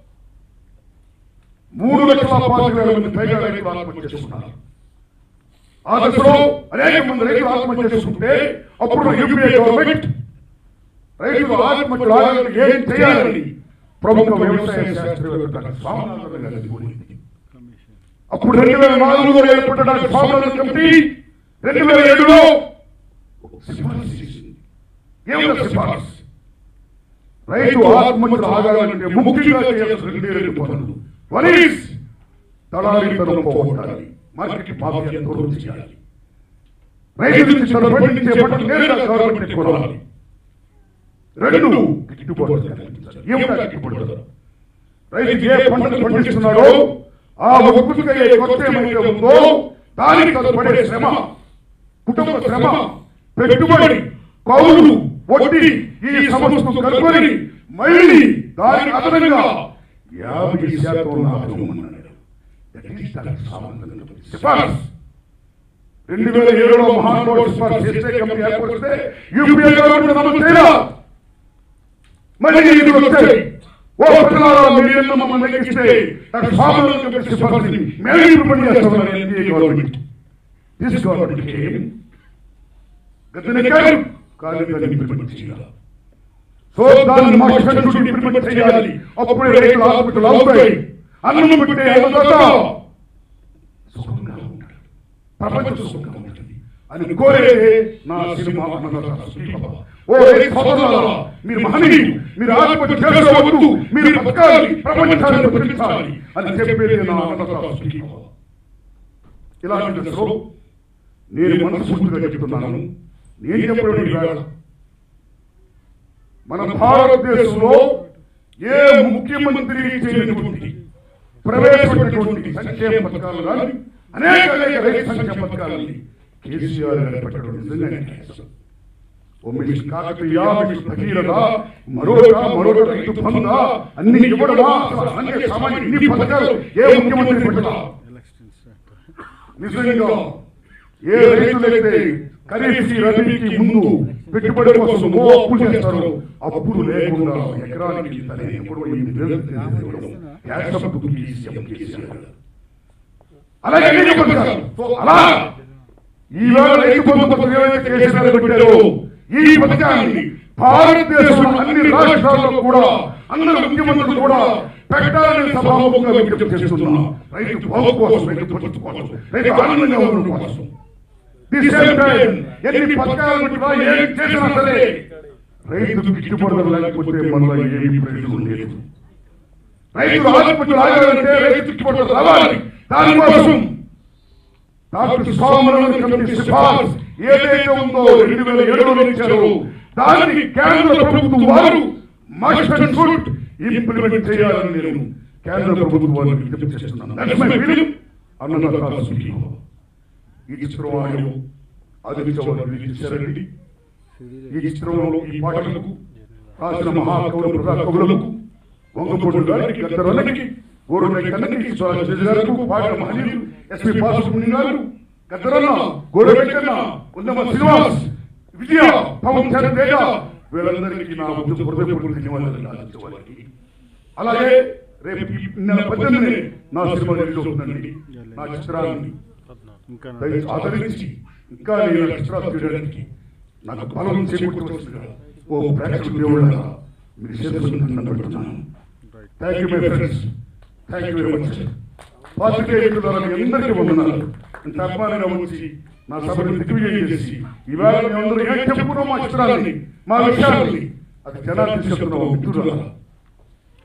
మూడు లక్షల పాతిక వేల మంది పైగా రైతులు ఆత్మహత్య చేసుకున్నారు ఆ దశలో అనేక మంది రైతులు ఆత్మహత్య చేసుకుంటే అప్పుడు యూపీఏ గవర్నమెంట్ రైతులు ఆత్మహత్యలు ఆగాలని ఏం చేయాలని ప్రముఖ వ్యవసాయ శాస్త్రవేత్త డాక్టర్ స్వామినాథన్ గారిని కోరింది అప్పుడు రెండు వేల నాలుగులో ఏర్పడ్డ డాక్టర్ స్వామినాథన్ కమిటీ రెండు వేల ఏడులో సిఫారసు చేసింది ఏమిటో సిఫారసు రైతు ఆత్మహత్యలు ఆగాలంటే ముఖ్యంగా చేయాల్సిన రెండే రెండు పనులు వన్ ఈస్ దళారీతనం పోగొట్టాలి మార్కెట్ మాఫియా దూరం చేయాలి రైతు నుంచి తన పండించే పంట నేరుగా గవర్నమెంట్ కొనాలి రెండు గిట్టుబాటు కల్పించాలి ఏమిటా గిట్టుబాటు ధర? రైతు ఏ పంటను పండిస్తున్నాడో ఆ ఉత్పత్తికి అయ్యే కొత్త ఏమైతే ఉందో దానికి తను పడే శ్రమ కుటుంబ శ్రమ పెట్టుబడి కౌలు వడ్డీ ఈ సమస్తం కలుపుకొని మళ్ళీ దానికి అదనంగా యాభై శాతం లాభం అన్నాడు That is the సామంతం. సిఫార్సు రెండు వేల ఏడులో మహానుభావుడు సిఫార్సు చేస్తే కమిటీ ఏర్పరిస్తే యూపీఏ గవర్నమెంట్ అమలు చేయరా మళ్ళీ ఇది వచ్చాయి ఓ ప్రజలారా మీరు ఎన్నో మమ్మల్ని లెక్కిస్తే డాక్టర్ స్వామినాథన్ కమిటీ సిఫార్సుని మేము ఇంప్లిమెంట్ చేస్తామని NDA government this government came గద్దెనెక్కారు కానీ దాన్ని ఇంప్లిమెంట్ చేయాలి సో దాన్ని మోషన్ ఇంప్లిమెంట్ చేయాలి అప్పుడే రైతులు హాస్పిటల్ అవుతాయి అన్నం పెట్టే అన్నదాత సుఖంగా ఉంటాడు ప్రపంచం సుఖంగా ఉంటుంది అని కోరేదే నా సినిమా అన్నదాత సుఖీభవ. ఓ రైతు సోదరులారా మీరు మహనీయులు మీరు ఆత్మహత్య చేసుకోవద్దు మీరు బతకాలి ప్రపంచాన్ని బతికించాలి అని చెప్పేది నా అన్నదాత సుఖీభవ. ఇలాంటి దశలో నేను మనస్ఫూర్తిగా చెప్తున్నాను నేను చెప్పడం ఇవాళ మన భారతదేశంలో ఏ ముఖ్యమంత్రి చేయనటువంటి ప్రవేశపెట్టినటువంటి సంక్షేమ పథకాలు కానీ అనేక అనేక రైతు సంక్షేమ పథకాలని కేసీఆర్ గారు పెట్టడం నిజంగానే కష్టం. ఓ మిషన్ కాకతీయ మిషన్ భగీరథ మరొక మరొక రైతు బంధ అన్ని ఇవ్వడమా అసలు అన్ని సామాన్య ఇన్ని పథకాలు ఏ ముఖ్యమంత్రి పెట్టడా నిజంగా ఏ రైతులైతే ఖరీఫ్ రబీకి ముందు పెట్టుబడి కోసం ఓ అప్పులు చేస్తారో అప్పులు లేకుండా ఎకరానికి తనే ఎప్పుడు ఎనిమిది వేలు ఇవ్వడం యాసప్పుకి సీఎం కేసీఆర్ గారు. అలాగే అనేక పథకాలు. సో అలా ఈవేళ రైతు బంధు పథకం ఏదైతే కేసీఆర్ పెట్టారో ఈ పథకాన్ని భారతదేశంలో అన్ని రాష్ట్రాల్లో కూడా అందరు ముఖ్యమంత్రులు కూడా పెట్టాలని సభాముఖంగా విజ్ఞప్తి చేస్తున్నా రైతు బాగు కోసం రైతు భద్రత కోసం రైతు ఆనందంగా ఉండడం కోసం ది సేమ్ టైం ఎన్ని పథకాలు పెట్టినా ఏం చేసినా సరే రైతు గిట్టుబడి ధర లేకపోతే మనలో ఏమీ ప్రయోజనం లేదు రైతులు ఆత్మహత్యలు ఆగాలంటే రైతు గిట్టుబడి ధర రావాలి దానికోసం డాక్టర్ స్వామినారాయణ కమిటీ సిఫార్సు ఏదైతే ఉందో రెండు వేల ఏడులో ఇచ్చారో దాన్ని కేంద్ర ప్రభుత్వం వారు మస్ట్ అండ్ షుడ్ ఇంప్లిమెంట్ చేయాలని నేను కేంద్ర ప్రభుత్వాన్ని విజ్ఞప్తి చేస్తున్నాను దట్స్ మై ఫీలింగ్ అన్నదాత సుఖీభవ. ఈ చిత్రం ఆయన ఆదరించేవారు రిలీజ్ చేశారండి ఈ చిత్రంలో ఈ పాటలకు రాసిన మహాకవులు ప్రజా కవులకు వంగపూడి గారికి గద్దరన్నకి గోరునై కన్నకి సురేష్ గారికి పాడిన మహనీయులు ఎస్పి బాలసుబ్రహ్మణ్యం గారు గద్దరన్న గోరవెంకన్న ఉన్నమ శ్రీనివాస్ విజయ పవన్ చరణ్ తేజ వీళ్ళందరికీ నా ఉద్యోగ హృదయపూర్వక ధన్యవాదాలు ఆశించేవారికి అలాగే రేపు ఈ నెల పద్దెనిమిది నా సినిమా రిలీజ్ అవుతుందండి నా చిత్రాన్ని దయచేసి ఆదరించి ఇంకా నేను ఆ చిత్రాలు తీయడానికి నాకు బలం చేకూర్చవలసిందిగా ఓ ప్రేక్షకుడు దేవుళ్ళ మీరు చేతులను పెడుతున్నాను thank you my friends thank you very much పాత్రికేయులారా మీ అందరికీ వందనాలు ఇంత అభిమానంగా వచ్చి నా సభను దిగ్విజయం చేసి ఇవాళ మేమందరూ ఏం చెప్పుకున్నాం మా చిత్రాన్ని మా విషయాన్ని అది జనాలు తీసుకెళ్తున్నాం మిత్రులారా